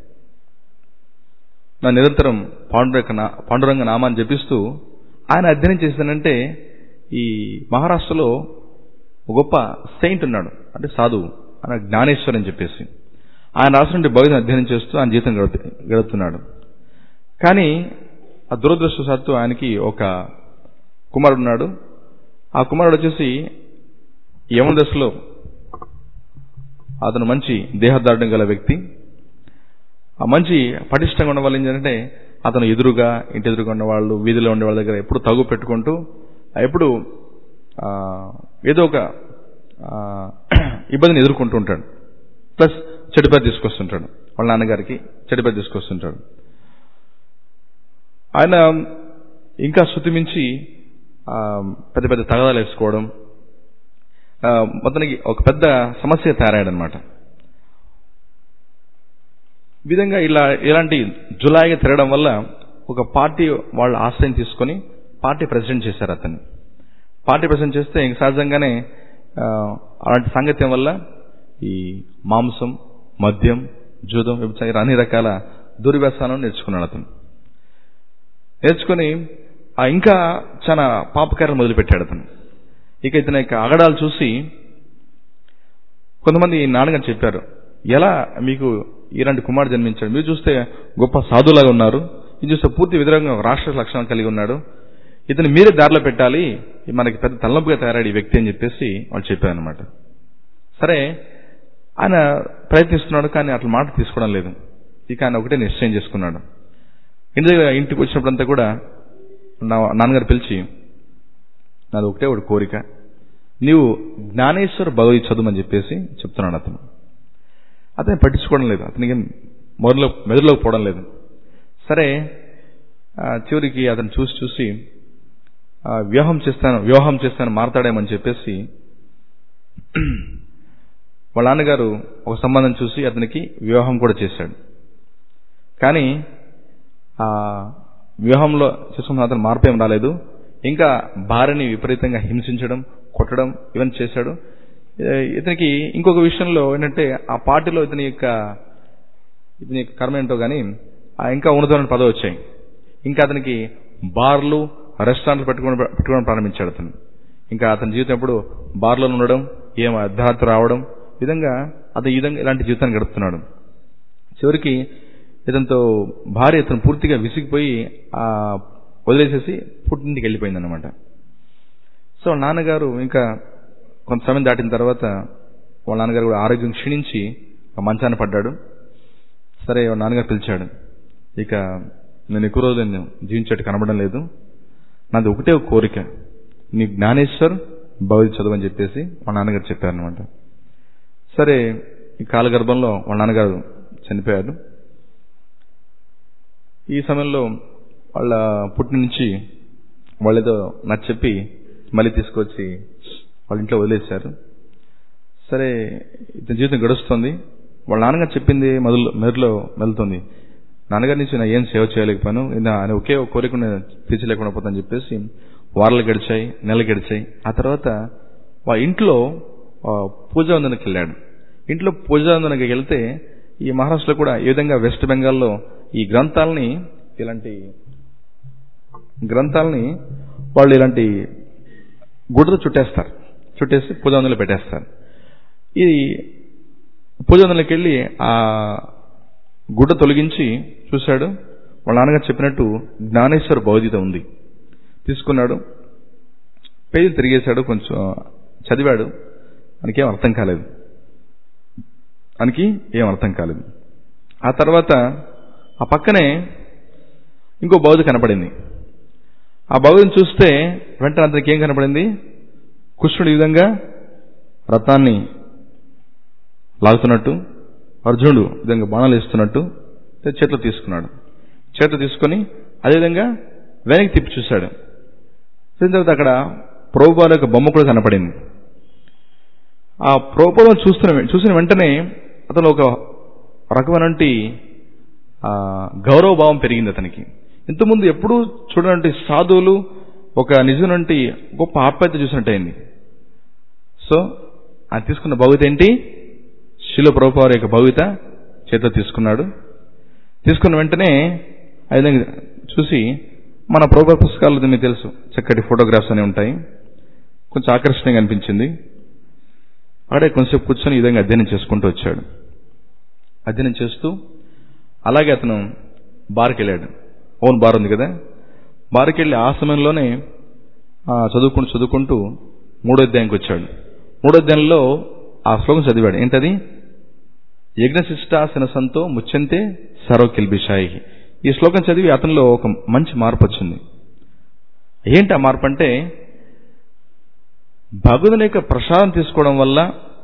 నా నిరంతరం పాండురంగ నా- పాండురంగ నామాన్ని జపిస్తూ ఆయన అధ్యయనం చేశానంటే ఈ మహారాష్ట్రలో ఒక గొప్ప సెయింట్ ఉన్నాడు అంటే సాధువు ఆయన జ్ఞానేశ్వర్ అని చెప్పేసి ఆయన రాసినటువంటి భగవద్గీత అధ్యయనం చేస్తూ ఆయన జీవితం గడుపు గడుపుతున్నాడు కానీ ఆ దురదృష్టవశాత్తు ఆయనకి ఒక కుమారుడు ఉన్నాడు ఆ కుమారుడు వచ్చేసి యమన దశలో అతను మంచి దేహదారుణ్యం గల వ్యక్తి ఆ మంచి పటిష్టంగా ఉన్న వాళ్ళు ఏం చేయాలంటే అతను ఎదురుగా ఇంటి ఎదురుగా ఉన్న వాళ్ళు వీధిలో ఉండే వాళ్ళ దగ్గర ఎప్పుడు తగు పెట్టుకుంటూ ఎప్పుడు ఆ, ఏదో ఒక ఆ, ఇబ్బందిని ఎదుర్కొంటూ ఉంటాడు ప్లస్ చెడు పేరు తీసుకొస్తుంటాడు వాళ్ళ నాన్నగారికి చెడు పేరు తీసుకొస్తుంటాడు ఆయన ఇంకా శృతి మించి ఆ, పెద్ద పెద్ద తగదాలు వేసుకోవడం ఆ, మొత్తానికి ఒక పెద్ద సమస్య తయారయ్యాడనమాట ఈ విధంగా ఇలా ఇలాంటి జులాయిగా తిరగడం వల్ల ఒక పార్టీ వాళ్ళ ఆశ్రయం తీసుకొని పార్టీ ప్రెసిడెంట్ చేశారు అతన్ని పార్టీ ప్రెసిడెంట్ చేస్తే ఇంక సహజంగానే ఆ, అలాంటి సాంగత్యం వల్ల ఈ మాంసం మద్యం జూదం వ్యభిచారం అన్ని రకాల దుర్వ్యసనాలను నేర్చుకున్నాడు అతను నేర్చుకుని ఆ ఇంకా చాలా పాపకార్యం మొదలుపెట్టాడు అతను ఇక ఇతని యొక్క అగడాలు చూసి కొంతమంది నాన్నగారు చెప్పారు ఎలా మీకు ఇలాంటి కుమారుడు జన్మించాడు మీరు చూస్తే గొప్ప సాధులాగా ఉన్నారు ఇది చూస్తే పూర్తి వ్యతిరేకంగా ఒక రాష్ట్ర లక్షణం కలిగి ఉన్నాడు ఇతను మీరే దారిలో పెట్టాలి ఇది మనకి పెద్ద తలనొప్పిగా తయారాడు ఈ వ్యక్తి అని చెప్పేసి వాళ్ళు చెప్పారు అనమాట సరే ఆయన ప్రయత్నిస్తున్నాడు కానీ అట్లా మాట తీసుకోవడం లేదు ఇక ఆయన ఒకటే నిశ్చయం చేసుకున్నాడు ఇంటి దగ్గర ఇంటికి వచ్చినప్పుడంతా కూడా నా నాన్నగారు పిలిచి నాది ఒకటే ఒకటి కోరిక నీవు జ్ఞానేశ్వర భగవద్ చదువుమని చెప్పేసి చెప్తున్నాడు అతను అతను పట్టించుకోవడం లేదు అతనికి మొదలో మెదడులోకి పోవడం లేదు సరే ఆ, చివరికి అతను చూసి చూసి ఆ, వివాహం చేస్తాను వివాహం చేస్తాను మారతాడేమని చెప్పేసి వాళ్ళ నాన్నగారు ఒక సంబంధం చూసి అతనికి వివాహం కూడా చేశాడు కానీ ఆ వివాహంలో చేసుకున్న అతను మార్పు ఏం రాలేదు ఇంకా భార్యని విపరీతంగా హింసించడం కొట్టడం ఇవన్నీ చేశాడు ఏ, ఇతనికి ఇంకొక విషయంలో ఏంటంటే ఆ పార్టీలో ఇతని యొక్క ఇతని యొక్క కర్మ ఏంటో కానీ ఇంకా ఉన్నతమైన పదవి వచ్చాయి ఇంకా అతనికి బార్లు రెస్టారెంట్లు పెట్టుకోవడం పెట్టుకోవడం ప్రారంభించాడు అతను ఇంకా అతని జీవితం ఎప్పుడు బార్లో ఉండడం ఏం అర్ధరాత్రి రావడం ఈ విధంగా అతను ఈ విధంగా ఇలాంటి జీవితాన్ని గడుపుతున్నాడు చివరికి ఇతనితో భార్య ఇతను పూర్తిగా విసిగిపోయి ఆ వదిలేసేసి పుట్టింటికి వెళ్ళిపోయింది అనమాట సో వాళ్ళ నాన్నగారు ఇంకా కొంత సమయం దాటిన తర్వాత వాళ్ళ నాన్నగారు కూడా ఆరోగ్యం క్షీణించి ఒక మంచాన పడ్డాడు సరే వాళ్ళ నాన్నగారు పిలిచాడు ఇక నేను ఎక్కువ రోజులు నేను జీవించేట్టు కనబడడం లేదు నాది ఒకటే ఒక కోరిక నీ జ్ఞానేశ్వర్ భగవద్ చదువు అని చెప్పేసి వాళ్ళ నాన్నగారు చెప్పారనమాట సరే ఈ కాలగర్భంలో వాళ్ళ నాన్నగారు చనిపోయారు ఈ సమయంలో వాళ్ళ పుట్టిన నుంచి వాళ్ళేదో నాకు చెప్పి మళ్ళీ తీసుకొచ్చి వాళ్ళ ఇంట్లో వదిలేశారు సరే ఇతని జీవితం గడుస్తుంది వాళ్ళ నాన్నగారు చెప్పింది మొదలు మెదడులో మెలుతుంది నాన్నగారి నుంచి నా ఏం సేవ చేయలేకపోయాను నా ఆయన ఒకే ఒక కోరిక తీర్చలేకుండా పోతాను చెప్పేసి వారాలు గడిచాయి నెలలు గడిచాయి ఆ తర్వాత వాళ్ళ ఇంట్లో ఆ, పూజా వందనకి వెళ్ళాడు ఇంట్లో పూజా వందనకి వెళ్తే ఈ మహారాష్ట్రలో కూడా ఈ విధంగా వెస్ట్ బెంగాల్లో ఈ గ్రంథాలని ఇలాంటి గ్రంథాలని వాళ్ళు ఇలాంటి గుడ్డతో చుట్టేస్తారు చుట్టేసి పూజా వందనలో పెట్టేస్తారు ఈ పూజా వందనకి వెళ్ళి ఆ గుడ్డ తొలగించి చూశాడు వాళ్ళ నాన్నగారు చెప్పినట్టు జ్ఞానేశ్వర భౌతిత ఉంది తీసుకున్నాడు పేజీ తిరిగేశాడు కొంచెం చదివాడు మనకేం అర్థం కాలేదు మనకి ఏం అర్థం కాలేదు ఆ తర్వాత ఆ పక్కనే ఇంకో బౌద్ధ కనపడింది ఆ బౌద్ధని చూస్తే వెంటనే అతనికి ఏం కనపడింది కృష్ణుడు ఈ విధంగా రథాన్ని లాగుతున్నట్టు అర్జునుడు ఈ విధంగా బాణాలు వేస్తున్నట్టు చేతిలో తీసుకున్నాడు చేతిలో తీసుకొని అదేవిధంగా వెనక్కి తిప్పి చూశాడు చూసిన తర్వాత అక్కడ ప్రభుపాల యొక్క బొమ్మ కూడా కనపడింది ఆ ప్రభుపాదం చూస్తున్న చూసిన వెంటనే అతను ఒక రకమైనటువంటి ఆ, గౌరవ భావం పెరిగింది అతనికి ఇంతకుముందు ఎప్పుడూ చూడనటువంటి సాధువులు ఒక నిజమైనటువంటి గొప్ప ఆప్యాయత చూసినట్టు అయింది సో అది తీసుకున్న భవిత ఏంటి శిల ప్రభుపావారి యొక్క భవిత చేతిలో తీసుకున్నాడు తీసుకున్న వెంటనే ఆ విధంగా చూసి మన ప్రభుత్వ పుస్తకాలు మీకు తెలుసు చక్కటి ఫోటోగ్రాఫ్స్ అనేవి ఉంటాయి కొంచెం ఆకర్షణీయంగా అనిపించింది అక్కడే కొంచెంసేపు కూర్చొని ఈ విధంగా అధ్యయనం చేసుకుంటూ వచ్చాడు అధ్యయనం చేస్తూ అలాగే అతను బార్కి వెళ్ళాడు ఓన్ బార్ ఉంది కదా బార్కి వెళ్ళి ఆ సమయంలోనే ఆ, చదువుకుంటూ చదువుకుంటూ మూడో అధ్యాయంకి వచ్చాడు మూడో అధ్యాయంలో ఆ శ్లోకం చదివాడు ఏంటది యజ్ఞశిష్టాసన సంతో ముచ్చంతే సర్వ కిల్బిషాయి ఈ శ్లోకం చదివి అతనిలో ఒక మంచి మార్పు వచ్చింది ఏంటి ఆ మార్పు అంటే భగవంతుని యొక్క ప్రసాదం తీసుకోవడం వల్ల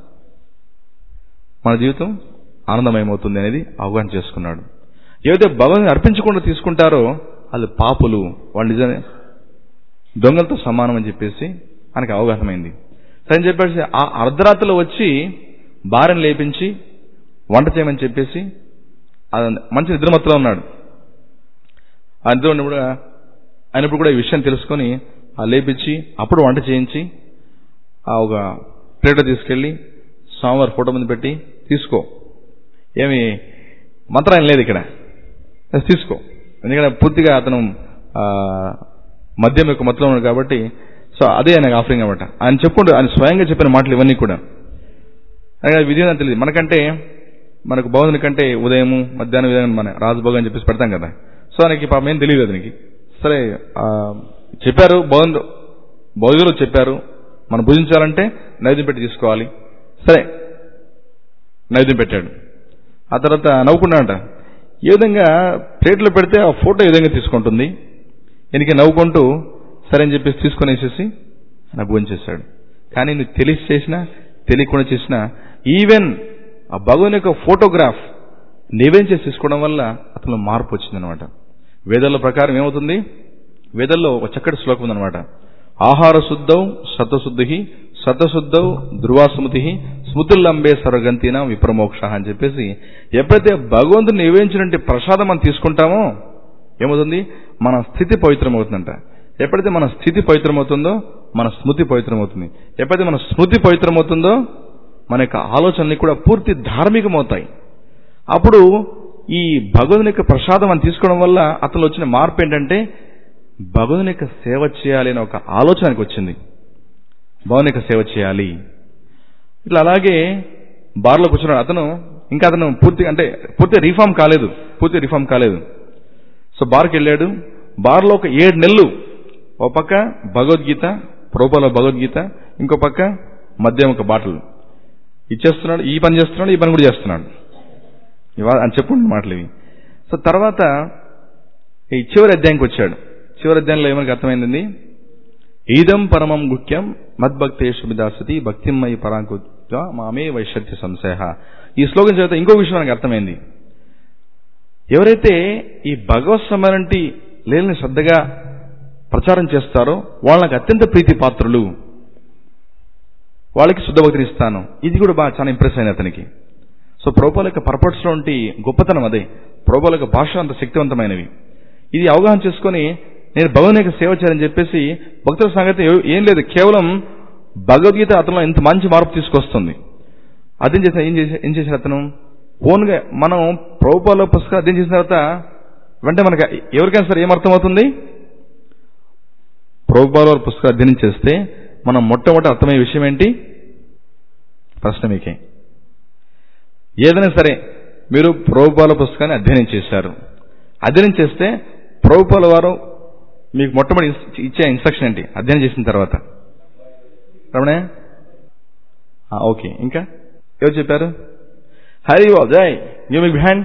మన జీవితం ఆనందమయమవుతుంది అనేది అవగాహన చేసుకున్నాడు ఏదైతే భగవంతుని అర్పించకుండా తీసుకుంటారో అది పాపులు వాళ్ళు నిజమే దొంగలతో సమానం అని చెప్పేసి మనకి అవగాహనమైంది సరే అని చెప్పేసి ఆ అర్ధరాత్రిలో వచ్చి భార్యను లేపించి వంట చేయమని చెప్పేసి ఆ మంచి నిద్రమత్తులో ఉన్నాడు ఆ నిద్ర ఉన్నప్పుడు అయినప్పుడు కూడా ఈ విషయం తెలుసుకొని ఆ లేపించి అప్పుడు వంట చేయించి ఆ ఒక ప్లేట్ తీసుకెళ్లి స్వామివారి ఫోటో ముందు పెట్టి తీసుకో ఏమి మంత్రం లేదు ఇక్కడ అది తీసుకో ఎందుకంటే పూర్తిగా అతను ఆ, మద్యం యొక్క మత్తులో ఉన్నాడు కాబట్టి సో అదే ఆయనకు ఆఫరింగ్ అనమాట ఆయన చెప్పుకుంటూ ఆయన స్వయంగా చెప్పిన మాటలు ఇవన్నీ కూడా అలాగే విధి ఏంటో తెలియదు మనకంటే మనకు భవనుని కంటే ఉదయము మధ్యాహ్నం విధంగా మన రాజభోగం అని చెప్పేసి పెడతాం కదా సో ఆయనకి పాపం ఏం తెలియదు అతనికి సరే ఆ, చెప్పారు భవన్ భోజనంలో చెప్పారు మనం భుజించాలంటే నైవేద్యం పెట్టి తీసుకోవాలి సరే నైవేద్యం పెట్టాడు ఆ తర్వాత నవ్వుకున్నాడంట ఏ విధంగా ప్లేట్లో పెడితే ఆ ఫోటో ఏ విధంగా తీసుకుంటుంది ఈయనకి నవ్వుకుంటూ సరే అని చెప్పేసి తీసుకొని వేసేసి ఆయన భోజనం చేశాడు కానీ నువ్వు తెలిసి చేసినా తెలియకుండా చేసినా ఈవెన్ ఆ భగవాన్ యొక్క ఫోటోగ్రాఫ్ నివేం చేసి తీసుకోవడం వల్ల అతను మార్పు వచ్చిందనమాట వేదాల ప్రకారం ఏమవుతుంది వేదల్లో ఒక చక్కటి శ్లోకం ఉందన్నమాట ఆహార శుద్ధౌ సత్వశుద్ధి సత్వశుద్ధౌ ధ్రువాస్మృతి స్మృతుల్లంబే సర్వగంతిన విప్రమోక్ష అని చెప్పేసి ఎప్పుడైతే భగవంతుని నివేదించినట్టు ప్రసాదం మనం తీసుకుంటామో ఏమవుతుంది మన స్థితి పవిత్రమవుతుందంట ఎప్పుడైతే మన స్థితి పవిత్రమవుతుందో మన స్మృతి పవిత్రమవుతుంది ఎప్పుడైతే మన స్మృతి పవిత్రమవుతుందో మన యొక్క ఆలోచనలు కూడా పూర్తి ధార్మికమవుతాయి అప్పుడు ఈ భగవంతుని యొక్క ప్రసాదం అని తీసుకోవడం వల్ల అతను వచ్చిన మార్పు ఏంటంటే భగవంతుని యొక్క సేవ చేయాలి అనే ఒక ఆలోచనకి వచ్చింది భగవాన్ యొక్క సేవ చేయాలి ఇట్లా అలాగే బార్లో కూర్చున్నాడు అతను ఇంకా అతను పూర్తి అంటే పూర్తి రిఫార్మ్ కాలేదు పూర్తి రిఫార్మ్ కాలేదు సో బార్కి వెళ్ళాడు బార్లో ఒక ఏడు నెలలు ఒక పక్క భగవద్గీత ప్రోపాలో భగవద్గీత ఇంకో పక్క మద్యం ఒక బాటలు ఇచ్చేస్తున్నాడు ఈ పని చేస్తున్నాడు ఈ పని కూడా చేస్తున్నాడు ఇవా- అని చెప్పుకుంటున్న మాటలు ఇవి సో తర్వాత ఈ చివరి అధ్యాయంకి వచ్చాడు చివరి అధ్యాయంలో ఏమనికి అర్థమైంది ఈదం పరమం గుఖ్యం మద్భక్తేషు విదాసతి భక్తిమయి పరాంకుత మామే వైశత్య సంశయ ఈ శ్లోకం చదివితే ఇంకో విషయం మనకు అర్థమైంది ఎవరైతే ఈ భగవత్ సమరంటి లేని శ్రద్ధగా ప్రచారం చేస్తారో వాళ్ళకి అత్యంత ప్రీతి పాత్రులు వాళ్ళకి శుద్ధ భక్తిని ఇస్తాను ఇది కూడా బాగా చాలా ఇంప్రెస్ అయింది అతనికి సో ప్రోపాల యొక్క పర్పట్స్ లో ఉంటే గొప్పతనం అదే ప్రోపాల యొక్క భాష అంత శక్తివంతమైనవి ఇది అవగాహన చేసుకొని నేను భగవన్ యొక్క సేవ చేయాలని చెప్పేసి భక్తుల సంగతి ఏ- ఏం లేదు కేవలం భగవద్గీత అతను ఇంత మంచి మార్పు తీసుకొస్తుంది అదేం చేసిన ఏం చేసి ఏం చేసిన అతను ఓన్గా మనం ప్రభుపాల పుస్తకం అధ్యయనం చేసిన తర్వాత వెంటనే మనకి ఎవరికైనా సరే ఏమర్థమవుతుంది ప్రభుపాల వారి పుస్తకం అధ్యయనం చేస్తే మనం మొట్టమొదటి అర్థమయ్యే విషయం ఏంటి ప్రశ్న మీకే ఏదైనా సరే మీరు ప్రభుపాల పుస్తకాన్ని అధ్యయనం చేశారు అధ్యయనం చేస్తే ప్రభుపాల వారు మీకు మొట్టమొదటి ఇన్స్- ఇచ్చే ఇన్స్ట్రక్షన్ ఏంటి అధ్యయనం చేసిన తర్వాత రమణయ్య ఆ, ఓకే ఇంకా ఎవరు చెప్పారు Hari Babu Jai give me hand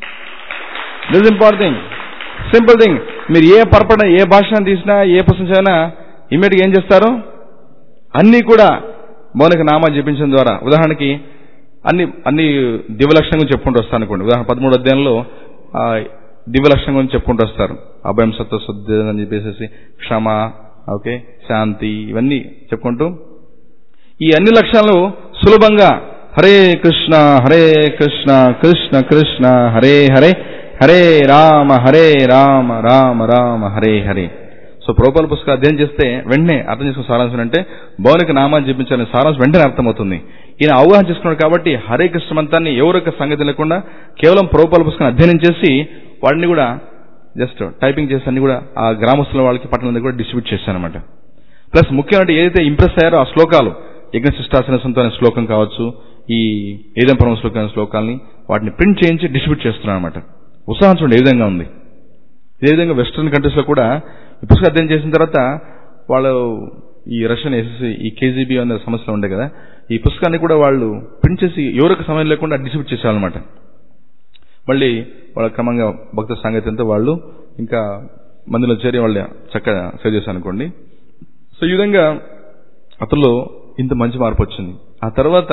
this important thing simple thing మీరు ఏ పరపడ ఏ భాషను తీసినా ఏ పుస్తకం చదివినా ఇమ్మీడియట్గా ఏం చేస్తారు అన్నీ కూడా మౌలిక నామా జపించడం ద్వారా ఉదాహరణకి అన్ని అన్ని దివ్యలక్షణం గురించి చెప్పుకుంటూ వస్తాను అనుకోండి ఉదాహరణ పదమూడు అధ్యాయంలో ఆ, దివ్యలక్షణం గురించి చెప్పుకుంటూ వస్తారు అభయం సత్వ శుద్ధి అని చెప్పేసి క్షమ ఓకే శాంతి ఇవన్నీ చెప్పుకుంటూ ఈ అన్ని లక్షణాలు సులభంగా హరే కృష్ణ హరే కృష్ణ కృష్ణ కృష్ణ హరే హరే హరే రామ హరే రామ రామ రామ హరే హరే సో ప్రోపాల పుస్తకం అధ్యయనం చేస్తే వెంటనే అర్థం చేసుకున్న సారాంశం అంటే భౌనిక నామాన్ని జపించాలని సారాంశం వెంటనే అర్థమవుతుంది ఈయన అవగాహన చేసుకున్నాడు కాబట్టి హరే కృష్ణ మంతాన్ని ఎవరొక్క సంగతి లేకుండా కేవలం ప్రోపాల పుస్తకం అధ్యయనం చేసి వాడిని కూడా జస్ట్ టైపింగ్ చేసి అన్ని కూడా ఆ గ్రామస్తుల వాళ్ళకి పట్టణం కూడా డిస్ట్రిబ్యూట్ చేశాను అనమాట ప్లస్ ముఖ్యమంటే ఏదైతే ఇంప్రెస్ అయ్యారో ఆ శ్లోకాలు యజ్ఞ శిష్టాసన సంతో అనే శ్లోకం కావచ్చు ఈ ఏదం పరమ శ్లోకం అనే శ్లోకాలని వాటిని ప్రింట్ చేయించి డిస్ట్రిబ్యూట్ చేస్తున్నాను అనమాట ఉత్సాహం చూడండి ఏ విధంగా ఉంది ఇదే విధంగా వెస్ట్రన్ కంట్రీస్ లో కూడా ఈ పుస్తకం అధ్యయనం చేసిన తర్వాత వాళ్ళు ఈ రష్యన్ ఎస్ఎస్సి ఈ కేజీబీ అనే సమస్యలు ఉండే కదా ఈ పుస్తకాన్ని కూడా వాళ్ళు ప్రింట్ చేసి ఎవరికి సమయం లేకుండా డిస్ట్రిబ్యూట్ చేసేవాళ్ళనమాట మళ్ళీ వాళ్ళ క్రమంగా భక్త సాంగత్యంతో వాళ్ళు ఇంకా మందిలో చేరి వాళ్ళు చక్కగా సేవ్ చేశారు అనుకోండి సో ఈ విధంగా అతనిలో ఇంత మంచి మార్పు వచ్చింది ఆ తర్వాత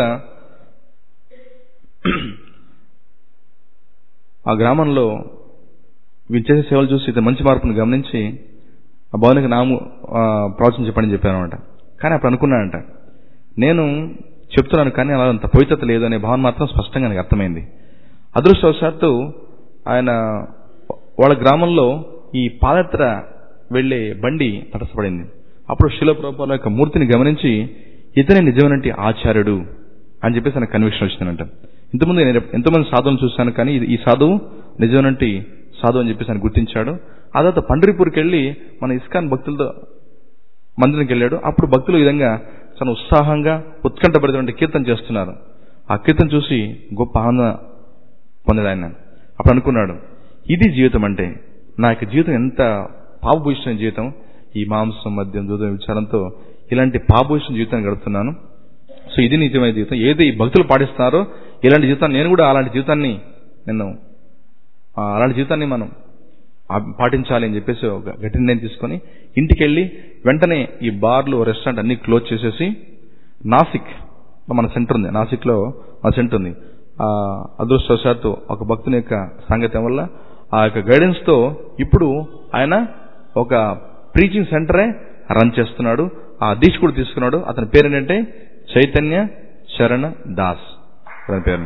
ఆ గ్రామంలో వీళ్ళు చేసే సేవలు చూసి ఇంత మంచి మార్పును గమనించి ఆ భవనికి నాము ఆ, ప్రవచనం చెప్పండి చెప్పాను అనమాట కానీ అప్పుడు అనుకున్నానంట నేను చెప్తున్నాను కానీ అలా అంత పవిత్రత లేదు అనే భావన మాత్రం స్పష్టంగా నాకు అర్థమైంది అదృష్టవశాత్తు ఆయన వాళ్ళ గ్రామంలో ఈ పాదయాత్ర వెళ్లే బండి తటస్థపడింది అప్పుడు శిలప్రభుల యొక్క మూర్తిని గమనించి ఇతనే నిజమైనటువంటి ఆచార్యుడు అని చెప్పేసి నాకు కన్విక్షన్ వచ్చిందంట ఇంతకుముందు నేను ఎంతోమంది సాధువులను చూశాను కానీ ఇది- ఈ సాధువు నిజమైనటువంటి సాధువు అని చెప్పేసి ఆయన గుర్తించాడు ఆ తర్వాత పండ్రిపూర్కి వెళ్ళి మన ఇస్కాన్ భక్తులతో మందిరానికి వెళ్ళాడు అప్పుడు భక్తులు ఈ విధంగా చాలా ఉత్సాహంగా ఉత్కంఠపడినటువంటి కీర్తన చేస్తున్నారు ఆ కీర్తన చూసి గొప్ప ఆనందం పొందాడు ఆయన అప్పుడు అనుకున్నాడు ఇది జీవితం అంటే నా యొక్క జీవితం ఎంత పాపభూషణ జీవితం ఈ మాంసం మద్యం దూదం విచారంతో ఇలాంటి పాపభూషణ జీవితాన్ని గడుపుతున్నాను సో ఇది నిజమైన జీవితం ఏది ఈ భక్తులు పాటిస్తున్నారో ఇలాంటి జీవితాన్ని నేను కూడా అలాంటి జీవితాన్ని నేను ఆ, అలాంటి జీవితాన్ని మనం ఆ- పాటించాలి అని చెప్పేసి ఒక గట్టి నిర్ణయం తీసుకొని ఇంటికి వెళ్ళి వెంటనే ఈ బార్లు రెస్టారెంట్ అన్ని క్లోజ్ చేసేసి నాసిక్ లో మన సెంటర్ ఉంది నాసిక్ లో మన సెంటర్ ఉంది ఆ అదృష్టవశాత్తు ఒక భక్తుని యొక్క సాంగత్యం వల్ల ఆ యొక్క గైడెన్స్ తో ఇప్పుడు ఆయన ఒక ప్రీచింగ్ సెంటరే రన్ చేస్తున్నాడు ఆ దీక్ష కూడా తీసుకున్నాడు అతని పేరు ఏంటంటే చైతన్య శరణ దాస్ అతని పేరు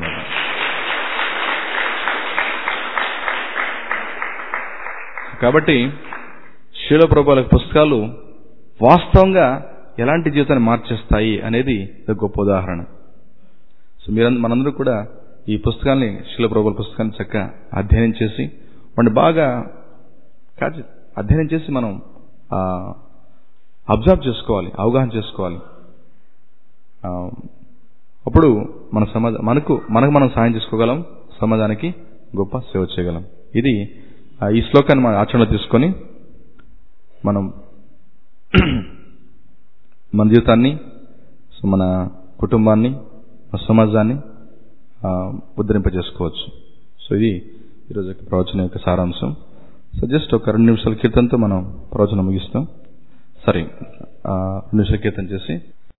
కాబట్టి శీలప్రభాల పుస్తకాలు వాస్తవంగా ఎలాంటి జీవితాన్ని మార్చేస్తాయి అనేది ఒక గొప్ప ఉదాహరణ సో మీరు మనందరూ కూడా ఈ పుస్తకాన్ని శిలప్రభుల పుస్తకాన్ని చక్కగా అధ్యయనం చేసి వాడిని బాగా కాచి అధ్యయనం చేసి మనం అబ్జర్వ్ చేసుకోవాలి అవగాహన చేసుకోవాలి ఆ, అప్పుడు మన సమాజ మనకు మనకు మనం సాయం చేసుకోగలం సమాజానికి గొప్ప సేవ చేయగలం ఇది ఆ, ఈ శ్లోకాన్ని మనం ఆచరణలో తీసుకొని మనం మన జీవితాన్ని సో మన కుటుంబాన్ని మన సమాజాన్ని ఆ, ఉద్ధరింపజేసుకోవచ్చు సో ఇది ఈరోజు యొక్క ప్రవచనం యొక్క సారాంశం సో జస్ట్ ఒక రెండు నిమిషాల కీర్తనతో మనం ప్రవచనం ముగిస్తాం సరే ఆ, రెండు నిమిషాల కీర్తన చేసి